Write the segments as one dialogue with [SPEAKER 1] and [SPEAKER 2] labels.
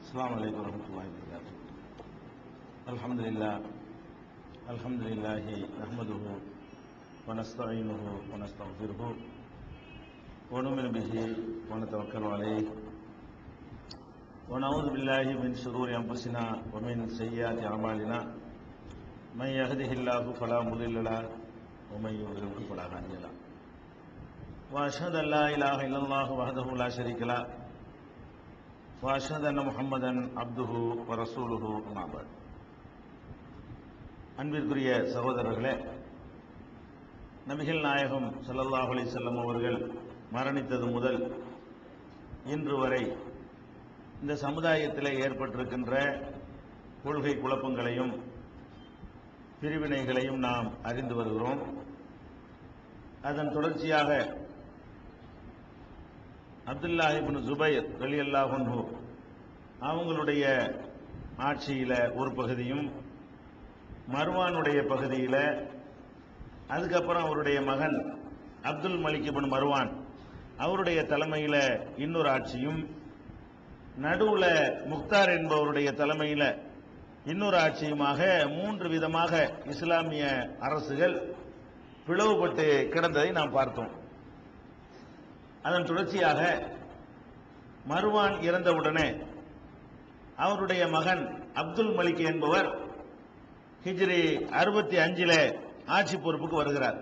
[SPEAKER 1] السلام عليكم ورحمة الله وبركاته الحمد لله الحمد لله نحمده ونستعينه ونستغفره ونؤمن به ونتوكل عليه ونعوذ بالله من شرور أنفسنا ومن سيئات أعمالنا من يهده الله فلا مضل له ومن يضلل فلا هادي له وأشهد أن لا إله إلا الله وحده لا شريك له واشهد ان محمدا عبده ورسوله اما بعد அன்பிற்குரிய சகோதரர்களே நபிகள் நாயகம் ஸல்லல்லாஹு அலைஹி வஸல்லம் அவர்கள் மரணித்தது முதல் இன்று வரை இந்த சமுதாயத்தில் ஏற்பட்டிருக்கின்ற கொள்கை குழப்பங்களையும் பிரிவினைகளையும் நாம் அறிந்து வருகிறோம் அதன் தொடர்ச்சியாக அப்துல்லா இப்னு ஜுபைர் ரலியல்லாஹு அன்ஹு அவங்களுடைய ஆட்சியில ஒரு பகுதியும் மர்வானுடைய பகுதியில அதுக்கப்புறம் அவருடைய மகன் அப்துல் மலிக் இப்னு மர்வான் அவருடைய தலைமையில இன்னொரு ஆட்சியும் நடுவுல முக்தார் என்பவருடைய தலைமையில இன்னொரு ஆட்சியுமாக மூன்று விதமாக இஸ்லாமிய அரசுகள் பிளவுபட்டு கிடந்ததை நாம் பார்த்தோம் அதன் தொடர்ச்சியாக மருவான் இறந்தவுடனே அவருடைய மகன் அப்துல் மலிக் என்பவர் ஹிஜ்ரி அறுபத்தி அஞ்சில ஆட்சி பொறுப்புக்கு வருகிறார்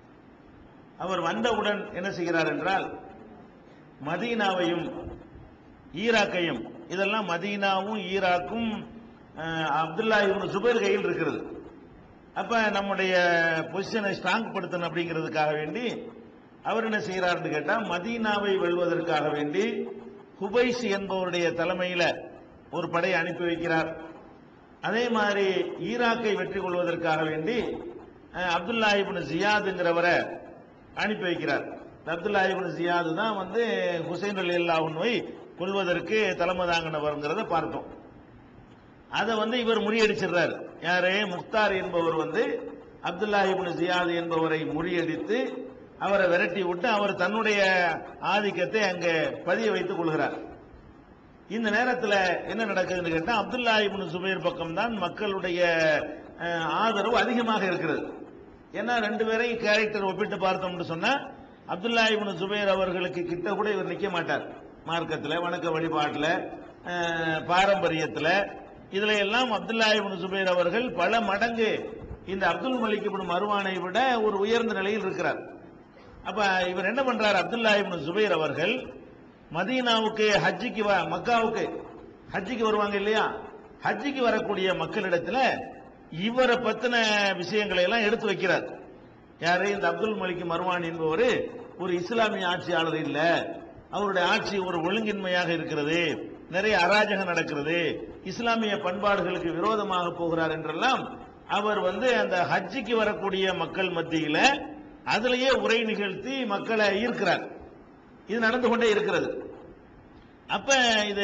[SPEAKER 1] அவர் வந்தவுடன் என்ன செய்கிறார் என்றால் மதீனாவையும் ஈராக்கையும் இதெல்லாம் மதீனாவும் ஈராக்கும் அஹ், அப்துல்லா இவனு சுபேர் கையில் இருக்கிறது அப்ப நம்முடைய பொசிஷனை ஸ்ட்ராங் படுத்தணும் அப்படிங்கிறதுக்காக வேண்டி அவர் என்ன செய்கிறார்னு கேட்டா மதீனாவை வெல்வதற்காக வேண்டி ஹுபைஸ் என்பவருடைய தலைமையில ஒரு படை அனுப்பி வைக்கிறார் அதே மாதிரி ஈராக்கை வெற்றி கொள்வதற்காக வேண்டி அஹ், அப்துல்லா இப்னு ஜியாதுங்கிறவரை அனுப்பி வைக்கிறார் இந்த அப்துல்லா இப்னு ஜியாது தான் வந்து ஹுசைன் அலி அல்லாஹ்வை கொள்வதற்கு தலைமை தாங்கினவர்ங்கிறத பார்த்தோம் அதை வந்து இவர் முறியடிச்சிடுறார் யாரு முக்தார் என்பவர் வந்து அப்துல்லா இப்னு ஜியாத் என்பவரை முறியடித்து அவரை விரட்டி விட்டு அவர் தன்னுடைய ஆதிக்கத்தை அங்கே பதிய வைத்துக் கொள்கிறார் இந்த நேரத்தில் என்ன நடக்குதுன்னு கேட்டா அப்துல்லா இப்னு சுபைர் பக்கம் தான் மக்களுடைய அஹ், ஆதரவு அதிகமாக இருக்கிறது ஏன்னா ரெண்டு பேரையும் கேரக்டர் ஒப்பிட்டு பார்த்தோம்னு சொன்னா அப்துல்லா இப்னு சுபைர் அவர்களுக்கு கிட்ட கூட இவர் நிக்க மாட்டார் மார்க்கத்தில் வணக்க வழிபாட்டில் பாரம்பரியத்தில் இதுல எல்லாம் அப்துல்லா இப்னு சுபைர் அவர்கள் பல மடங்கு இந்த அப்துல் மலிக் இப்னு மருவானை விட ஒரு உயர்ந்த நிலையில் இருக்கிறார் அப்ப இவர் என்ன பண்றார் அப்துல்லா இப்னு சுபைர் அவர்கள் மதீனாவுக்கு ஹஜ்ஜிக்கு வ- மக்காவுக்கு ஹஜ்ஜிக்கு வருவாங்க இல்லையா ஹஜ்ஜிக்கு வரக்கூடிய மக்களிடத்துல இவரை பத்தின விஷயங்களை எல்லாம் எடுத்து வைக்கிறார் யாரு இந்த அப்துல் மலிக் மர்வான் என்பவர் ஒரு இஸ்லாமிய ஆட்சியாளர் இல்ல அவருடைய ஆட்சி ஒரு ஒழுங்கின்மையாக இருக்கிறது நிறைய அராஜகம் நடக்கிறது இஸ்லாமிய பண்பாடுகளுக்கு விரோதமாக போகிறார் என்றெல்லாம் அவர் வந்து அந்த ஹஜ்ஜிக்கு வரக்கூடிய மக்கள் மத்தியில அதிலேயே உரை நிகழ்த்தி மக்களை ஈர்க்கிறார் இது நடந்து கொண்டே இருக்கிறது அப்ப இது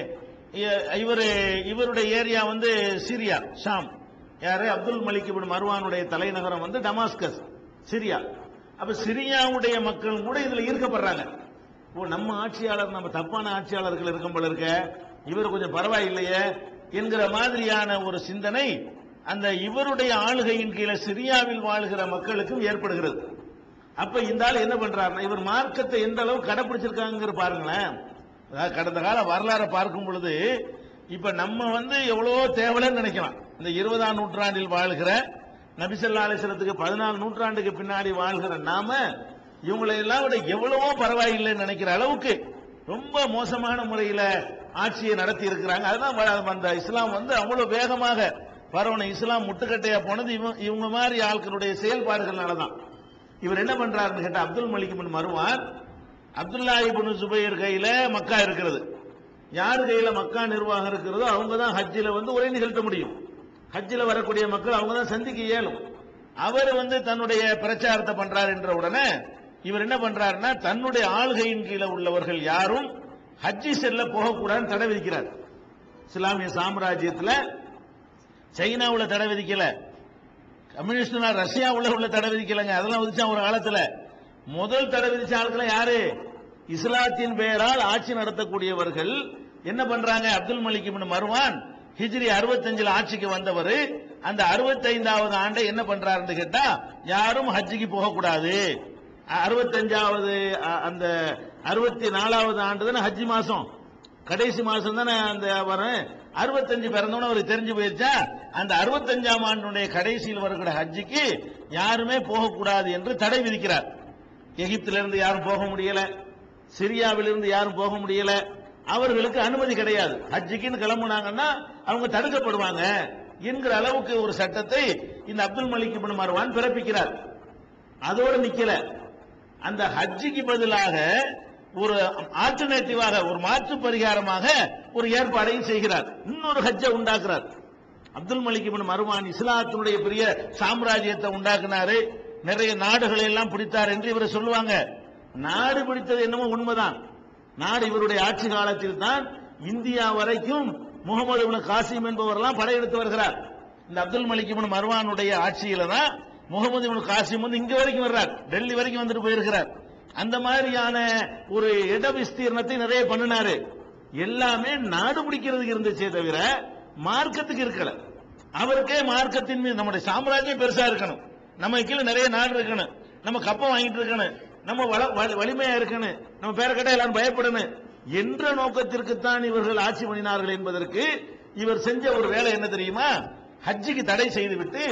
[SPEAKER 1] இவர் இவருடைய ஏரியா வந்து சிரியா ஷாம் யாரு அப்துல் மலிக் இப்னு மர்வானுடைய தலைநகரம் வந்து டமாஸ்கஸ் சிரியா அப்ப சிரியாவுடைய மக்கள் கூட இதுல ஈர்க்கப்படுறாங்க ஓ நம்ம ஆட்சியாளர் நம்ம தப்பான ஆட்சியாளர்கள் இருக்கும் போல இருக்க இவர் கொஞ்சம் பரவாயில்லையே என்கிற மாதிரியான ஒரு சிந்தனை அந்த இவருடைய ஆளுகையின் கீழே சிரியாவில் வாழ்கிற மக்களுக்கும் ஏற்படுகிறது அப்ப இந்த ஆள் என்ன பண்றாருன்னா இவர் மார்க்கத்தை எந்த அளவு கடைபிடிச்சிருக்காங்கிற பாருங்களேன் அதாவது கடந்த கால வரலாறை பார்க்கும் பொழுது இப்ப நம்ம வந்து எவ்வளவோ தேவலன்னு நினைக்கலாம் இந்த இருபதாம் நூற்றாண்டில் வாழ்கிற நபிசல்லா அலிஸ்லத்துக்கு பதினாலு நூற்றாண்டுக்கு பின்னாடி வாழ்கிற நாம இவங்களை எல்லாம் விட எவ்வளவோ பரவாயில்லைன்னு நினைக்கிற அளவுக்கு ரொம்ப மோசமான முறையில ஆட்சியை நடத்தி இருக்கிறாங்க அதுதான் வ- அந்த இஸ்லாம் வந்து அவ்வளவு வேகமாக பரவன இஸ்லாம் முட்டுக்கட்டையா போனது இவங்க இவங்க மாதிரி ஆட்களுடைய செயல்பாடுகள்னாலதான் இவர் என்ன பண்றாருன்னு கேட்டா அப்துல் மலிக் இப்னு மருவான் அப்துல்லா இப்னு சுபைர் கையில மக்கா இருக்கிறது யார் கையில மக்கா நிர்வாகம் இருக்கிறதோ அவங்க தான் ஹஜ்ஜில வந்து உரை நிகழ்த்த முடியும் ஹஜ்ஜில் வரக்கூடிய மக்கள் அவங்க தான் சந்திக்க இயலும் அவர் வந்து தன்னுடைய பிரச்சாரத்தை பண்றார் என்ற உடனே இவர் என்ன பண்றாருன்னா தன்னுடைய ஆளுகையின் கீழே உள்ளவர்கள் யாரும் ஹஜ்ஜி செல்ல போகக்கூடாதுன்னு தடை விதிக்கிறார் இஸ்லாமிய சாம்ராஜ்யத்துல சைனாவுல தடை விதிக்கல கம்யூனிஸ்ட் நாடு ரஷ்யாவுல உள்ள தடை விதிக்கலங்க அதெல்லாம் விதிச்சான் ஒரு காலத்துல முதல் தடை விதிச்ச ஆட்கள் யாரு இஸ்லாத்தின் பெயரால் ஆட்சி நடத்தக்கூடியவர்கள் என்ன பண்றாங்க அப்துல் மலிக் இப்னு மர்வான் ஹிஜ்ரி 65 ஆட்சிக்கு வந்தவர் அந்த 65வது ஆண்டை என்ன பண்றாருன்னு கேட்டா யாரும் ஹஜ்ஜிக்கு போக கூடாது 65வது அந்த 64வது ஆண்டு தானே ஹஜ்ஜி மாசம் கடைசி மாசம் தானே அந்த வரும் 65 பிறந்தவன அவருக்கு தெரிஞ்சு போயிருச்சா அந்த 65ஆம் ஆண்டுடைய கடைசியில் வருகிற ஹஜ்ஜிக்கு யாருமே போகக்கூடாது என்று தடை விதிக்கிறார் எகிப்திலிருந்து இருந்து யாரும் போக முடியல சிரியாவிலிருந்து யாரும் போக முடியல அவர்களுக்கு அனுமதி கிடையாது ஹஜ்ஜிக்குன்னு கிளம்புனாங்கன்னா அவங்க தடுக்கப்படுவாங்க என்கிற அளவுக்கு ஒரு சட்டத்தை இந்த அப்துல் மலிக் இப்னு மர்வான் பிறப்பிக்கிறார் அதோடு நிக்கல அந்த ஹஜ்ஜிக்கு பதிலாக ஒரு ஆல்டர்னேட்டிவாக ஒரு மாற்று பரிகாரமாக ஒரு ஏற்பாடையும் செய்கிறார் இன்னொரு ஹஜ்ஜை உண்டாக்குறார் அப்துல் மலிக் இப்னு மர்வான் இஸ்லாத்தினுடைய பெரிய சாம்ராஜ்யத்தை உண்டாக்குனாரு நிறைய நாடுகளை எல்லாம் பிடித்தார் என்று இவர் சொல்லுவாங்க நாடு பிடித்தது என்னமோ உண்மைதான் நாடு இவருடைய ஆட்சி காலத்தில் தான் இந்தியா வரைக்கும் முகமது இப்னு காசிம் என்பவரெல்லாம் படையெடுத்து வருகிறார் இந்த அப்துல் மலிக் இப்னு மர்வானுடைய ஆட்சியில தான் முகமது இப்னு காசிம் வந்து இங்க வரைக்கும் வர்றார் டெல்லி வரைக்கும் வந்துட்டு போயிருக்கிறார் அந்த மாதிரியான ஒரு இட விஸ்தீர்ணத்தை நிறைய பண்ணினாரு எல்லாமே நாடு பிடிக்கிறதுக்கு இருந்துச்சே தவிர மார்க்கத்துக்கு இருக்கல அவருக்கே மார்க்கத்தின் மீது நம்முடைய சாம்ராஜ்யம் பெருசா இருக்கணும் நம்ம கீழே நிறைய நாடு இருக்கணும் நம்ம கப்பம் வாங்கிட்டு இருக்கணும் நம்ம வள- வலி- வலிமையா இருக்கணும் நம்ம பேர கேட்டா எல்லாரும் பயப்படணும் என்ற நோக்கத்திற்குத்தான் இவர்கள் ஆட்சி பண்ணினார்கள் என்பதற்கு இவர் செஞ்ச ஒரு வேலை என்ன தெரியுமா ஹஜ்ஜிக்கு தடை செய்துவிட்டு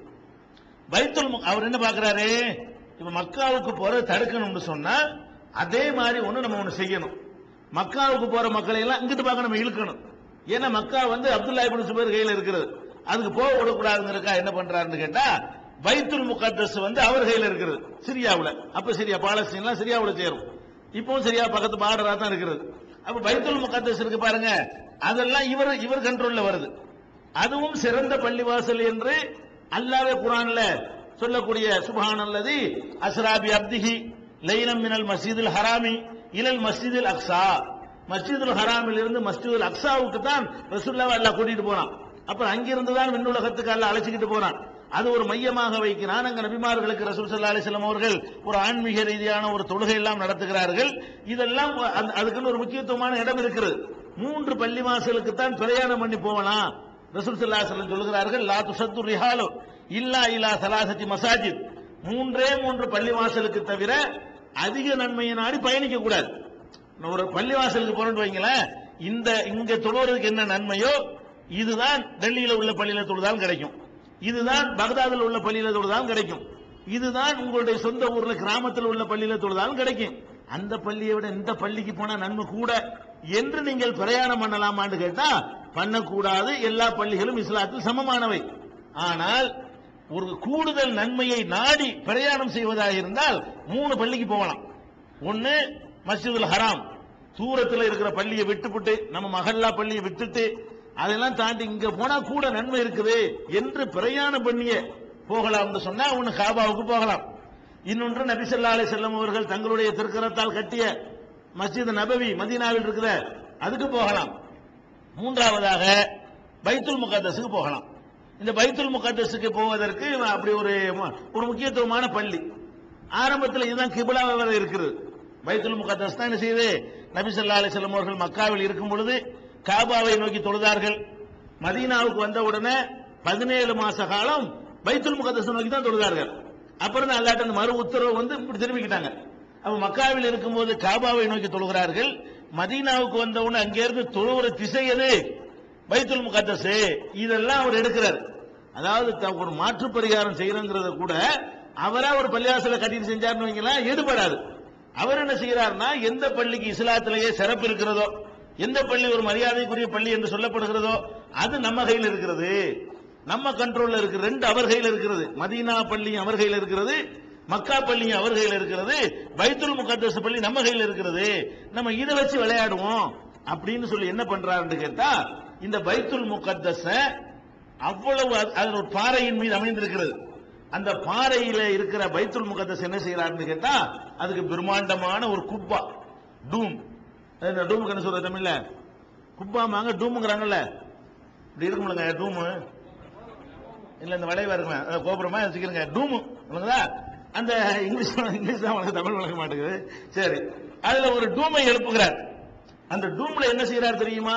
[SPEAKER 1] பைத்துல் மு- அவர் என்ன பாக்குறாரு இப்ப மக்காவுக்கு போறது தடுக்கணும்னு சொன்னா அதே மாதிரி ஒண்ணு நம்ம ஒண்ணு செய்யணும் மக்காவுக்கு போற மக்களை எல்லாம் இங்கிட்டு பார்க்க நம்ம இழுக்கணும் ஏன்னா மக்கா வந்து அப்துல்லா இப்னு சுபைர் கையில இருக்கிறது அதுக்கு போக விடக்கூடாதுங்கிறக்கா என்ன பண்றாருன்னு கேட்டா பைத்துல் முகத்தஸ் வந்து அவர் கையில இருக்கிறது சிரியாவுல அப்ப சிரியா பாலஸ்தீன்லாம் சிரியாவுல சேரும் இப்பவும் சரியா பக்கத்து பார்டரா தான் இருக்கிறது அப்ப பைத்துல் முகத்தஸ் இருக்கு பாருங்க அதெல்லாம் இவர் இவர் கண்ட்ரோல்ல வருது அதுவும் சிறந்த பள்ளிவாசல் என்று அல்லாவே குரான்ல சொல்லக்கூடிய சுபஹான் அல்லது அஸ்ராபி அப்திஹி லைலம் மினல் மஸ்ஜிதுல் ஹராமி இலல் மஸ்ஜிதுல் அக்ஸா மஸ்ஜிதுல் ஹராமில் இருந்து மஸ்ஜிதுல் அக்ஸாவுக்கு தான் ரசூல்லாவை அல்லாஹ் கூட்டிட்டு போறான் அப்புறம் அங்கிருந்து தான் விண்ணுலகத்துக்கு அல்லாஹ் அழைச்சிக்கிட்டு போறான் அது ஒரு மையமாக வைக்கிறான் அங்க நபிமார்களுக்கு ரசூல் ஸல்லல்லாஹு அலைஹி வஸல்லம் அவர்கள் ஒரு ஆன்மீக ரீதியான ஒரு தொழுகை எல்லாம் நடத்துகிறார்கள் இதெல்லாம் அந்த- அதுக்குன்னு ஒரு முக்கியத்துவமான இடம் இருக்கிறது மூன்று பள்ளிவாசலுக்கு தான் பிரயாணம் பண்ணி போகலாம் ரசூல் ஸல்லல்லாஹு அலைஹி வஸல்லம் சொல்கிறார்கள் லா துசத்து ரிஹாலு இல்லா இலா சலாசத்தி மசாஜித் மூன்றே மூன்று பள்ளிவாசலுக்கு தவிர அதிக நன்மையை நாடி பயணிக்க கூடாது ஒரு பள்ளிவாசலுக்கு போறோம்னு வைங்களேன் இந்த இங்க தொழுவதற்கு என்ன நன்மையோ இதுதான் டெல்லியில உள்ள பள்ளியில தொழுதாலும் கிடைக்கும் இதுதான் பகதாதில் உள்ள பள்ளியில தொழுதாலும் கிடைக்கும் இதுதான் உங்களுடைய சொந்த ஊர்ல கிராமத்தில் உள்ள பள்ளியில தொழுதாலும் கிடைக்கும் அந்த பள்ளியை விட இந்த பள்ளிக்கு போனா நன்மை கூட என்று நீங்கள் பிரயாணம் பண்ணலாமான்னு கேட்டா பண்ணக்கூடாது எல்லா பள்ளிகளும் இஸ்லாத்தில் சமமானவை ஆனால் ஒரு கூடுதல் நன்மையை நாடி பிரயாணம் செய்வதாக இருந்தால் மூணு பள்ளிக்கு போகலாம் ஒன்னு மஸ்ஜிதுல் ஹராம் தூரத்தில் இருக்கிற பள்ளியை விட்டுவிட்டு நம்ம மஹல்லா பள்ளியை விட்டுட்டு அதெல்லாம் தாண்டி இங்க போனா கூட நன்மை இருக்குது என்று பிரயாணம் பண்ணிய போகலாம்னு சொன்னா ஒன்னு காபாவுக்கு போகலாம் இன்னொன்று நபி ஸல்லல்லாஹு அலைஹி வஸல்லம் அவர்கள் தங்களுடைய திருக்கரத்தால் கட்டிய மஸ்ஜித் நபவி மதீனாவில் இருக்கிற அதுக்கு போகலாம் மூன்றாவதாக பைத்துல் முகத்தஸுக்கு போகலாம் இந்த பைத்துல் முகத்தஸுக்கு போவதற்கு அப்படி ஒரு ஒரு முக்கியத்துவமான பள்ளி ஆரம்பத்தில் இதுதான் கிபிலாவை வர இருக்கிறது பைத்துல் முகத்தஸ் தான் என்ன செய்யுது நபி ஸல்லல்லாஹு அலைஹி வஸல்லம் அவர்கள் மக்காவில் இருக்கும் பொழுது காபாவை நோக்கி தொழுதார்கள் மதீனாவுக்கு வந்த உடனே பதினேழு மாச காலம் பைத்துல் முகத்தஸ் நோக்கி தான் தொழுதார்கள் அப்புறம் தான் அல்லாட்ட அந்த மறு உத்தரவு வந்து இப்படி திரும்பிக்கிட்டாங்க அப்ப மக்காவில் இருக்கும்போது காபாவை நோக்கி தொழுகிறார்கள் மதீனாவுக்கு வந்த உடனே அங்கிருந்து தொழுகிற திசை எது பைத்துல் முகத்தஸ் இதெல்லாம் அவர் எடுக்கிறார் அதாவது த- ஒரு மாற்று பரிகாரம் செய்யறங்கிறத கூட அவரா ஒரு பள்ளிவாசலை கட்டிட்டு செஞ்சாருன்னு வைங்களேன் ஈடுபடாது அவர் என்ன செய்யறாருன்னா எந்த பள்ளிக்கு இஸ்லாத்திலேயே சிறப்பு இருக்கிறதோ எந்த பள்ளி ஒரு மரியாதைக்குரிய பள்ளி என்று சொல்லப்படுகிறதோ அது நம்ம கையில் இருக்கிறது நம்ம கண்ட்ரோல்ல இருக்கு ரெண்டு அவர் கையில் இருக்கிறது மதீனா பள்ளியும் அவர் கையில் இருக்கிறது மக்கா பள்ளியும் அவர் கையில் இருக்கிறது பைத்துல் முகத்தஸ் பள்ளி நம்ம கையில் இருக்கிறது நம்ம இதை வச்சு விளையாடுவோம் அப்படின்னு சொல்லி என்ன பண்றாருன்னு கேட்டா இந்த பைத்துல் முகத்தஸ அவ்வளவு அது- அது ஒரு பாறையின் மீது அமைந்திருக்கிறது அந்த பாறையில இருக்கிற பைத்துல் முகத்தஸ் என்ன செய்யறாருன்னு கேட்டா அதுக்கு பிரம்மாண்டமான ஒரு குப்பா டூம் அது இந்த டூமுக்கு என்ன சொல்ற தமிழ்ல குப்பாமாங்க டூமுங்கிறாங்கல்ல இப்படி இருக்கும்லங்க டூமு இல்ல இந்த வளைவா இருக்குமே அஹ் கோபுரமா வச்சுக்கிறேங்க டூமு இல்லைங்களா அந்த இங்கிலீஷ் இங்கிலீஷ் தான் உனக்கு தமிழ் வழங்க மாட்டேங்குது சரி அதுல ஒரு டூமை எழுப்புகிறார் அந்த டூம்ல என்ன செய்யறார் தெரியுமா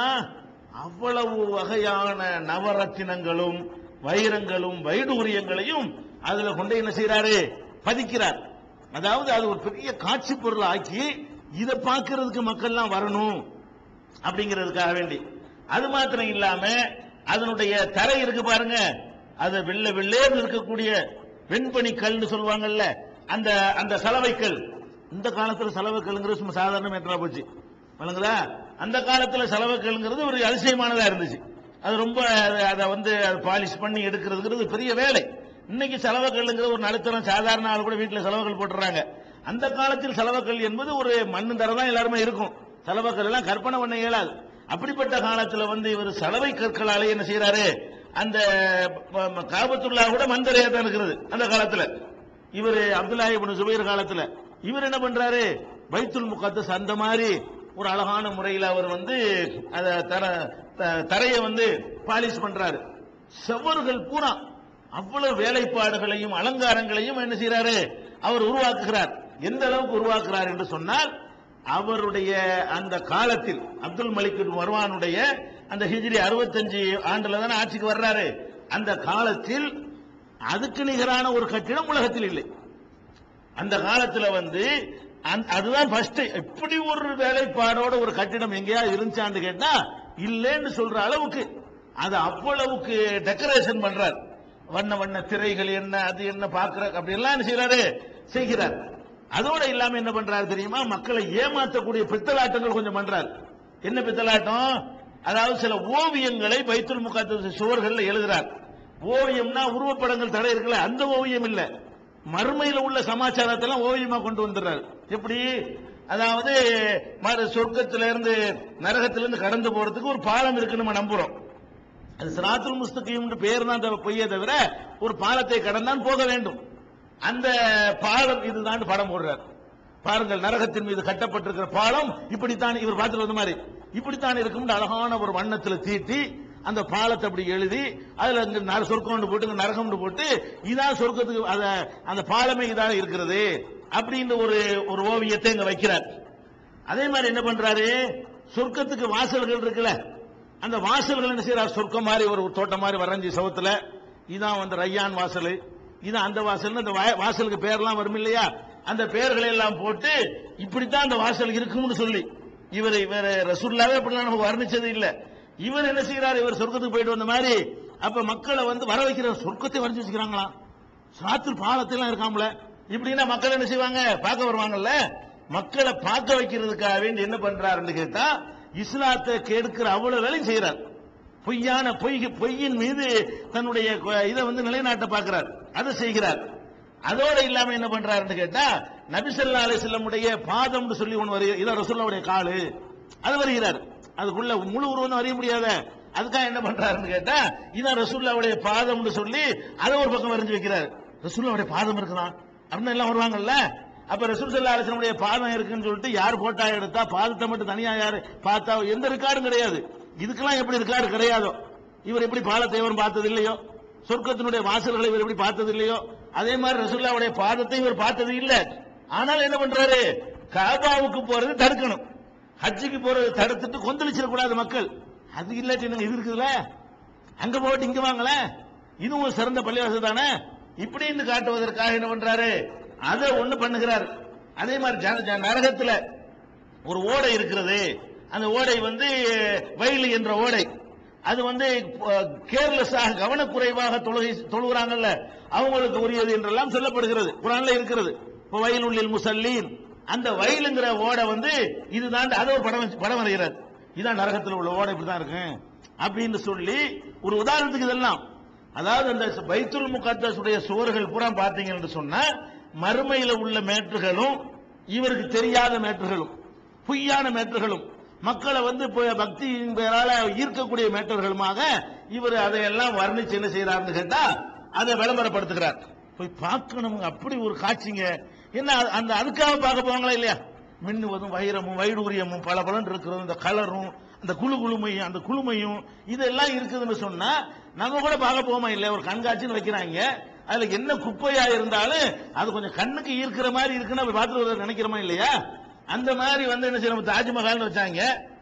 [SPEAKER 1] அவ்வளவு வகையான நவரத்தினங்களும் வைரங்களும் வைடூரியங்களையும் அதுல கொண்டு என்ன செய்யறாரு பதிக்கிறார் அதாவது அது ஒரு பெரிய காட்சி பொருள் ஆக்கி இதை பார்க்கிறதுக்கு மக்கள்லாம் வரணும் அப்படிங்கிறதுக்காக வேண்டி அது மாத்திரம் இல்லாம அதனுடைய தரை இருக்கு பாருங்க அது வெள்ளை வெள்ளேன்னு இருக்கக்கூடிய வெண்பனி கல்னு சொல்லுவாங்கல்ல அந்த அந்த சலவைக்கல் இந்த காலத்துல சலவைக்கல்ங்கிறது சும்மா சாதாரண மேட்டரா போச்சு வழங்குதா அந்த காலத்துல சலவைக்கல்ங்கிறது ஒரு அதிசயமானதா இருந்துச்சு அது ரொம்ப அது- அதை வந்து பாலிஷ் பண்ணி எடுக்கிறதுங்கிறது பெரிய வேலை இன்னைக்கு செலவக்கல்லுங்கிறது ஒரு நடுத்தரம் சாதாரண ஆள் கூட வீட்டுல செலவுகள் போட்டுறாங்க அந்த காலத்தில் செலவக்கல் என்பது ஒரு மண்ணு தர தான் எல்லாருமே இருக்கும் செலவக்கல் எல்லாம் கற்பனை பண்ண இயலாது அப்படிப்பட்ட காலத்துல வந்து இவர் சலவை கற்களாலே என்ன செய்யறாரு அந்த காபத்துல்லா கூட மந்தரையா தான் இருக்கிறது அந்த காலத்துல இவர் அப்துல்லா இப்னு சுபைர் காலத்துல இவர் என்ன பண்றாரு பைத்துல் முகத்தஸ் அந்த மாதிரி ஒரு அழகான முறையில் அவர் வந்து அத தர த- தரையை வந்து பாலிஷ் பண்றாரு செவர்கள் பூரா அவ்வளவு வேலைப்பாடுகளையும் அலங்காரங்களையும் என்ன செய்யறாரு அவர் உருவாக்குகிறார் எந்த அளவுக்கு உருவாக்குறார் என்று சொன்னால் அவருடைய அந்த காலத்தில் அப்துல் மலிக் பின் மர்வானுடைய அந்த ஹிஜ்ரி 65 ஆண்டுல தானே ஆட்சிக்கு வர்றாரு அந்த காலத்தில் அதுக்கு நிகரான ஒரு கட்டிடம் உலகத்தில் இல்லை அந்த காலத்துல வந்து அந்த- அதுதான் ஃபர்ஸ்ட் இப்படி ஒரு வேலைப்பாடோட ஒரு கட்டிடம் எங்கேயா இருந்துச்சான்னு கேட்டா இல்லைன்னு சொல்ற அளவுக்கு அது அவ்வளவுக்கு டெக்கரேஷன் பண்றார் வண்ண வண்ண திரைகள் என்ன அது என்ன பாக்குற அப்படி எல்லாம் என்ன செய்யறாரு செய்கிறார் அதோட இல்லாம என்ன பண்றாரு தெரியுமா மக்களை ஏமாற்றக்கூடிய பித்தலாட்டங்கள் கொஞ்சம் பண்றாரு என்ன பித்தலாட்டம் அதாவது சில ஓவியங்களை பைத்துல் முகாத்து சுவர்கள்ல எழுதுறார் ஓவியம்னா உருவப்படங்கள் தடை இருக்குல்ல அந்த ஓவியம் இல்ல மறுமையில உள்ள சமாச்சாரத்தை எல்லாம் ஓவியமா கொண்டு வந்துடுறாரு எப்படி அதாவது மறு- சொர்க்கத்தில இருந்து நரகத்தில இருந்து கடந்து போறதுக்கு ஒரு பாலம் இருக்கு நம்ம நம்புறோம் அது சிராத்துல் முஸ்தகீம் பேர் தான் தவிர- பொய்யே தவிர ஒரு பாலத்தை கடந்தான் போக வேண்டும் அந்த பாலம் இதுதான் படம் போடுறார் பாருங்கள் நரகத்தின் மீது கட்டப்பட்டிருக்கிற பாலம் இப்படித்தான் இவர் பார்த்துட்டு வந்த மாதிரி இப்படித்தான் இருக்கும் அழகான ஒரு வண்ணத்துல தீட்டி அந்த பாலத்தை அப்படி எழுதி அதுல இங்க நர- சொர்க்கம்னு போட்டு இங்க நரகம்னு போட்டு இதான் சொர்க்கத்துக்கு அத அந்த பாலமே இதாக இருக்கிறது அப்படின்னு ஒரு ஒரு ஓவியத்தை இங்க வைக்கிறார் அதே மாதிரி என்ன பண்றாரு சொர்க்கத்துக்கு வாசல்கள் இருக்குல்ல அந்த வாசல்கள் என்ன செய்யறாரு சொர்க்கம் மாதிரி ஒரு தோட்டம் மாதிரி வரைஞ்சி சவுத்துல இதான் வந்து ரையான் வாசல் இதான் அந்த வாசல் அந்த வா- வாசலுக்கு பேர்லாம் வரும் இல்லையா அந்த பெயர்களை எல்லாம் போட்டு இப்படித்தான் அந்த வாசல் இருக்கும்னு சொல்லி இவர் இவர் ரசூல்லாவே அப்படிலாம் நமக்கு வர்ணிச்சது இல்ல இவர் என்ன செய்யறாரு இவர் சொர்க்கத்துக்கு போயிட்டு வந்த மாதிரி அப்ப மக்களை வந்து வர வைக்கிற சொர்க்கத்தை வரைஞ்சு வச்சுக்கிறாங்களாம் சாத்தில் பாலத்தெல்லாம் இருக்காமல இப்படின்னா மக்கள் என்ன செய்வாங்க பார்க்க வருவாங்கல்ல மக்களை பார்க்க வைக்கிறதுக்காக வேண்டி என்ன பண்றாருன்னு கேட்டா இஸ்லாத்தை கெடுக்கிற அவ்வளவு வேலையும் செய்யறார் பொய்யான பொய் பொய்யின் மீது தன்னுடைய கொ- இதை வந்து நிலைநாட்ட பார்க்கிறார் அதை செய்கிறார் அதோட இல்லாம என்ன பண்றாருன்னு கேட்டா நபிசல்லா அலிஸ்லமுடைய பாதம்னு சொல்லி ஒன்று வருகிறது இதான் ரசூல்லாவுடைய காலு அது வருகிறார் அதுக்குள்ள முழு உருவம் அறிய முடியாத அதுக்காக என்ன பண்றாருன்னு கேட்டா இதான் ரசூல்லாவுடைய பாதம்னு சொல்லி அதை ஒரு பக்கம் வரைஞ்சு வைக்கிறார் ரசூல்லாவுடைய பாதம் இருக்குதான் அப்படின்னு எல்லாம் வருவாங்கல்ல அப்ப ரசூல் சல்லா அலிஸ்லமுடைய பாதம் இருக்குன்னு சொல்லிட்டு யார் போட்டா எடுத்தா பாதத்தை மட்டும் தனியா யாரு பார்த்தா எந்த ரெக்கார்டும் கிடையாது இதுக்கெல்லாம் எப்படி ரெக்கார்டு கிடையாதோ இவர் எப்படி பாலத்தை இவர் பார்த்தது இல்லையோ சொர்க்கத்தினுடைய வாசல்களை இவர் எப்படி பார்த்தது இல்லையோ அதே மாதிரி ரசூல்லாவுடைய பாதத்தை இவர் பார்த்தது இல்ல ஆனால் என்ன பண்றாரு காபாவுக்கு போறது தடுக்கணும் ஹஜ்ஜுக்கு போறது தடுத்துட்டு கொந்தளிச்சிட கூடாது மக்கள் அது இல்லாட்டி என்னங்க இது இருக்குதுல்ல அங்க போட்டு இங்க வாங்கல இதுவும் சிறந்த பள்ளிவாசல் தானே இப்படின்னு காட்டுவதற்காக என்ன பண்றாரு அதை ஒண்ணு பண்ணுகிறார் அதே மாதிரி ஜன- ஜன- நரகத்துல ஒரு ஓடை இருக்கிறது அந்த ஓடை வந்து வயலு என்ற ஓடை அது வந்து கேர்லெஸ்ஸாக கவனக்குறைவாக தொழுகை தொழுகிறாங்கல்ல அவங்களுக்கு உரியது என்றெல்லாம் சொல்லப்படுகிறது குரான்ல இருக்கிறது இப்போ வயலுள்ளில் முசல்லீன் அந்த வயலுங்கிற ஓடை வந்து இதுதான் அதை ஒரு படம் வச்சு- படம் வரைகிறார் இதான் நரகத்தில் உள்ள ஓடை இப்படிதான் இருக்கு அப்படின்னு சொல்லி ஒரு உதாரணத்துக்கு இதெல்லாம் அதாவது அந்த பைத்துல் முகத்தசுடைய சுவர்கள் பூரா பார்த்தீங்கன்னு சொன்னா மறுமையில உள்ள மேற்றுகளும் இவருக்கு தெரியாத மேற்றுகளும் பொய்யான மேற்றுகளும் மக்களை வந்து இப்ப பக்தியின் பேரால ஈர்க்கக்கூடிய மேட்டர்களுமாக இவர் அதையெல்லாம் வர்ணிச்சு என்ன செய்யறாருன்னு கேட்டா அதை விளம்பரப்படுத்துகிறார் போய் பார்க்கணும் அப்படி ஒரு காட்சிங்க என்ன அது- அந்த அதுக்காக பார்க்க போவாங்களா இல்லையா மின்னுவதும் வைரமும் வைடூரியமும் பல பலன் இருக்கிறதும் இந்த கலரும் அந்த குழு குழுமையும் அந்த குழுமையும் இதெல்லாம் இருக்குதுன்னு சொன்னா நம்ம கூட பார்க்க போவோமா இல்லையா ஒரு கண்காட்சின்னு வைக்கிறாங்க அதுல என்ன குப்பையா இருந்தாலும் அது கொஞ்சம் கண்ணுக்கு ஈர்க்கிற மாதிரி இருக்குன்னு அப்படி பார்த்துட்டு வர நினைக்கிறோமா இல்லையா அந்த மாதிரி வந்து என்ன செய்யணும் தாஜ்மஹால்னு வச்சாங்க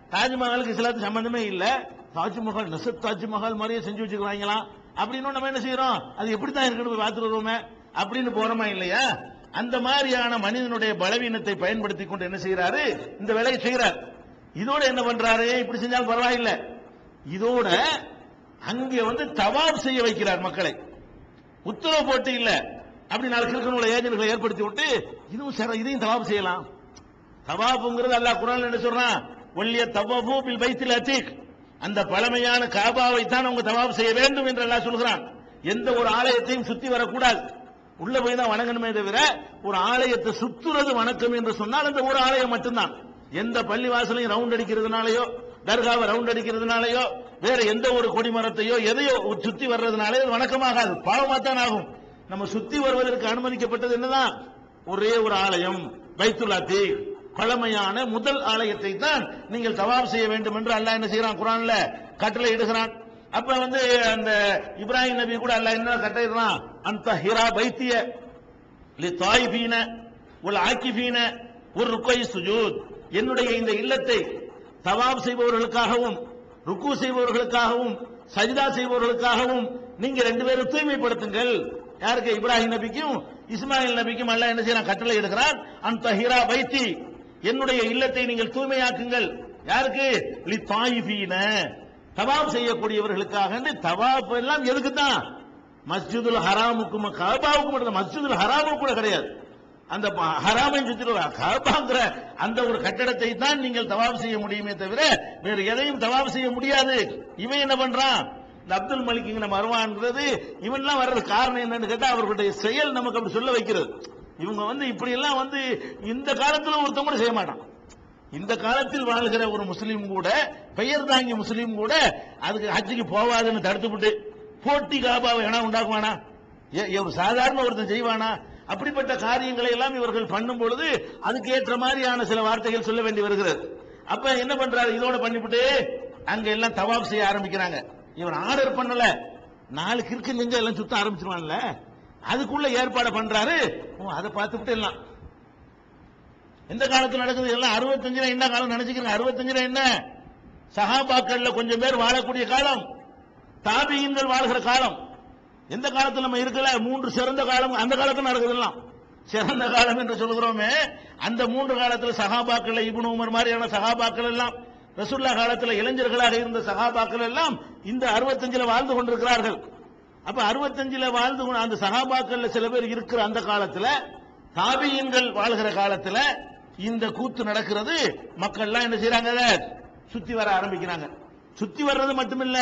[SPEAKER 1] தாஜ்மஹாலுக்கு இஸ்லாத்துக்கு சம்பந்தமே இல்ல தாஜ்மஹால் நெசத் தாஜ்மஹால் மாதிரியே செஞ்சு வச்சுக்கிறாங்களாம் அப்படின்னு நம்ம என்ன செய்யறோம் அது எப்படி தான் இருக்குன்னு போய் பார்த்துட்டு வருவோமே அப்படின்னு போறோமா இல்லையா அந்த மாதிரியான மனிதனுடைய பலவீனத்தை பயன்படுத்தி கொண்டு என்ன செய்யறாரு இந்த வேலையை செய்யறார் இதோட என்ன பண்றாரு இப்படி செஞ்சாலும் பரவாயில்ல இதோட அங்கே வந்து தவாப் செய்ய வைக்கிறார் மக்களை உத்தரவு போட்டு இல்ல அப்படி நாலு கிழக்கணுள்ள ஏஜென்ட்களை ஏற்படுத்தி விட்டு இதுவும் சரி இதையும் தவாப் செய்யலாம் தவாப்புங்கிறது அல்லாஹ் குரான் என்ன சொல்றான் ஒல்லிய தவாபு பில் பைத்தில் அத்தீக் அந்த பழமையான காபாவை தான் அவங்க தவாப் செய்ய வேண்டும் என்று அல்லாஹ் சொல்கிறான் எந்த ஒரு ஆலயத்தையும் சுத்தி வரக்கூடாது உள்ள போய் தான் வணங்கணுமே தவிர ஒரு ஆலயத்தை சுத்துறது வணக்கம் என்று சொன்னால் அந்த ஒரு ஆலயம் மட்டும்தான் எந்த பள்ளி வாசலையும் ரவுண்ட் அடிக்கிறதுனாலயோ தர்காவை ரவுண்ட் அடிக்கிறதுனாலயோ வேற எந்த ஒரு கொடிமரத்தையோ எதையோ சுத்தி வர்றதுனாலே அது வணக்கமாகாது பாவமா தான் ஆகும் நம்ம சுத்தி வருவதற்கு அனுமதிக்கப்பட்டது என்னதான் ஒரே ஒரு ஆலயம் பைத்துல்லாத்தி பழமையான முதல் ஆலயத்தை தான் நீங்கள் தவாப் செய்ய வேண்டும் என்று அல்லாஹ் என்ன செய்யறான் குரான்ல கட்டளை இடுகிறான் அப்ப வந்து அந்த இப்ராஹிம் நபி கூட அல்லாஹ் என்ன கட்டளையிடுறான் அந்த ஹிரா பைத்திய லி தாயிபீன உல் ஆக்கிபீன ஒரு ருக்கை சுஜூத் என்னுடைய இந்த இல்லத்தை தவாப் செய்பவர்களுக்காகவும் ருக்கு செய்பவர்களுக்காகவும் சஜிதா செய்பவர்களுக்காகவும் நீங்க ரெண்டு பேரும் தூய்மைப்படுத்துங்கள் யாருக்கு இப்ராஹிம் நபிக்கும் இஸ்மாயில் நபிக்கும் அல்லாஹ் என்ன செய்யறான் கட்டளை எடுக்கிறான் அந்த ஹிரா பைத்தி என்னுடைய இல்லத்தை நீங்கள் தூய்மையாக்குங்கள் யாருக்கு லி தாயிபீன தவாப் செய்யக்கூடியவர்களுக்காக தவாப் எல்லாம் எதுக்கு தான் மஸ்ஜிதுல் ஹராமுக்கும் கபாவுக்கும் மட்டும் மஸ்ஜிதுல் ஹராமுக்கு கூட கிடையாது அந்த ப- ஹராமை சுத்திடுவா கபாங்கிற அந்த ஒரு கட்டடத்தை தான் நீங்கள் தவாப் செய்ய முடியுமே தவிர வேற எதையும் தவாப் செய்ய முடியாது இவன் என்ன பண்றான் இந்த அப்துல் மலிக்குங்கிற மருவான்றது இவன்லாம் வர்றது காரணம் என்னன்னு கேட்டா அவர்களுடைய செயல் நமக்கு அப்படி சொல்ல வைக்கிறது இவங்க வந்து இப்படி எல்லாம் வந்து இந்த காலத்துல ஒருத்தன் கூட செய்ய மாட்டான் இந்த காலத்தில் வாழ்கிற ஒரு முஸ்லீம் கூட பெயர் தாங்கி முஸ்லீம் கூட அதுக்கு ஹஜ்ஜுக்கு போவாதுன்னு தடுத்துவிட்டு போட்டி காபாவை வேணா உண்டாக்குவானா ஏ- ஏ- ஒரு சாதாரண ஒருத்தன் செய்வானா அப்படிப்பட்ட காரியங்களை எல்லாம் இவர்கள் பண்ணும் பொழுது அதுக்கு ஏற்ற மாதிரியான சில வார்த்தைகள் சொல்ல வேண்டி வருகிறது அப்ப என்ன பண்றாரு இதோட பண்ணிவிட்டு அங்க எல்லாம் தவாப் செய்ய ஆரம்பிக்கிறாங்க இவன் ஆர்டர் பண்ணல நாலு கிறுக்கு நெஞ்ச எல்லாம் சுத்த ஆரம்பிச்சிருவான்ல அதுக்குள்ள ஏற்பாடு பண்றாரு ஓ, அதை பார்த்துவிட்டு எல்லாம் எந்த காலத்துல நடக்குது எல்லாம் அறுபத்தஞ்சுல என்ன காலம் நினைச்சுக்கிறேன் அறுபத்தஞ்சுல என்ன சஹாபாக்கள்ல கொஞ்சம் பேர் வாழக்கூடிய காலம் தாபியங்கள் வாழ்கிற காலம் எந்த காலத்துல நம்ம இருக்கல மூன்று சிறந்த காலம் அந்த காலத்துல நடக்குதெல்லாம் சிறந்த காலம் என்று சொல்கிறோமே அந்த மூன்று காலத்துல சஹாபாக்கள் இப்னு உமர் மாதிரியான சஹாபாக்கள் எல்லாம் ரசூல்லா காலத்துல இளைஞர்களாக இருந்த சஹாபாக்கள் எல்லாம் இந்த அறுபத்தஞ்சுல வாழ்ந்து கொண்டிருக்கிறார்கள் அப்ப அறுபத்தஞ்சுல வாழ்ந்து கொண்டு அந்த சஹாபாக்கள்ல சில பேர் இருக்கிற அந்த காலத்துல தாபியன்கள் வாழ்கிற காலத்துல இந்த கூத்து நடக்கிறது மக்கள்லாம் என்ன செய்றாங்க அதை சுத்தி வர ஆரம்பிக்கிறாங்க சுத்தி வர்றது மட்டுமில்ல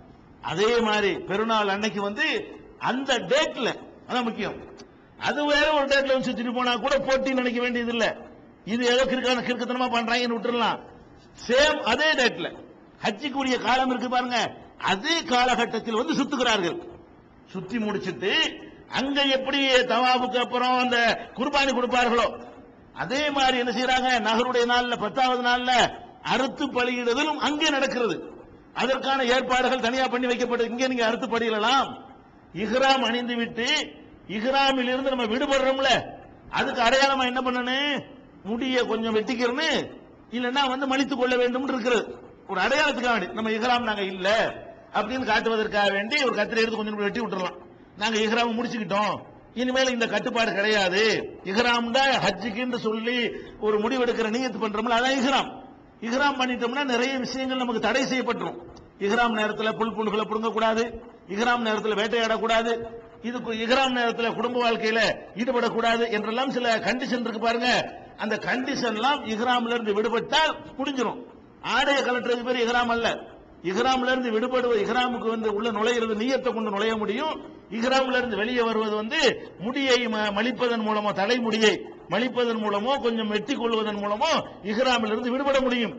[SPEAKER 1] அதே மாதிரி பெருநாள் அன்னைக்கு வந்து அந்த டேட்ல அதான் முக்கியம் அது வேற ஒரு டேட்ல வந்து சுத்திட்டு போனா கூட போட்டி நினைக்க வேண்டியது இல்ல இது ஏதோ கிறுக்கான கிறுக்கத்தனமா பண்றாங்கன்னு விட்டுறலாம் சேம் அதே டேட்ல ஹஜ்ஜிக்கு உரிய காலம் இருக்கு பாருங்க அதே காலகட்டத்தில் வந்து சுத்துகிறார்கள் சுத்தி முடிச்சிட்டு அங்க எப்படி தவாபுக்கு அப்புறம் அந்த குர்பானி கொடுப்பார்களோ அதே மாதிரி என்ன செய்யறாங்க நகருடைய நாள்ல பத்தாவது நாள்ல அறுத்து பலியிடுதலும் அங்கே நடக்கிறது அதற்கான ஏற்பாடுகள் தனியா பண்ணி வைக்கப்பட்டு இங்கே நீங்க அறுத்து பலியிடலாம் இஹ்ராம் அணிந்து விட்டு இஹ்ராமில் இருந்து நம்ம விடுபடுறோம்ல அதுக்கு அடையாளமா என்ன பண்ணணும் முடிய கொஞ்சம் வெட்டிக்கிறன்னு இல்லைன்னா வந்து மலித்துக் கொள்ள வேண்டும் இருக்கிறது ஒரு அடையாளத்துக்காக வேண்டி நம்ம இஹ்ராம் நாங்க இல்ல அப்படின்னு காட்டுவதற்காக வேண்டி ஒரு கத்திரி எடுத்து கொஞ்சம் வெட்டி விட்டுறலாம் நாங்க இஹ்ராம் முடிச்சுக்கிட்டோம் இனிமேல் இந்த கட்டுப்பாடு கிடையாது இஹ்ராம் தான் ஹஜ்ஜுக்குன்னு சொல்லி ஒரு முடிவெடுக்கிற நியத்து பண்றோம்ல அதான் இஹ்ராம் இஹ்ராம் பண்ணிட்டோம்னா நிறைய விஷயங்கள் நமக்கு தடை செய்யப்பட்டுரும் இஹ்ராம் நேரத்தில் புல் புண்ணுகளை புடுங்க கூடாது இஹ்ராம் நேரத்தில் வேட்டையாடக்கூடாது இதுக்கு இஹ்ராம் நேரத்தில் குடும்ப வாழ்க்கையில ஈடுபடக்கூடாது என்றெல்லாம் சில கண்டிஷன் இருக்கு பாருங்க அந்த கண்டிஷன்லாம் இஹ்ராம்ல இருந்து விடுபட்டால் முடிஞ்சிடும் ஆடைய கலட்டுறது பேர் இஹ்ராம் அல்ல இஹ்ராம்ல இருந்து விடுபடுவது இஹ்ராமுக்கு வந்து உள்ள நுழையிறது நீயத்தை கொண்டு நுழைய முடியும் இஹ்ராம்ல இருந்து வெளியே வருவது வந்து முடியை ம- மலிப்பதன் மூலமோ தலைமுடியை மலிப்பதன் மூலமோ கொஞ்சம் வெட்டி கொள்வதன் மூலமோ இஹ்ராமில் இருந்து விடுபட முடியும்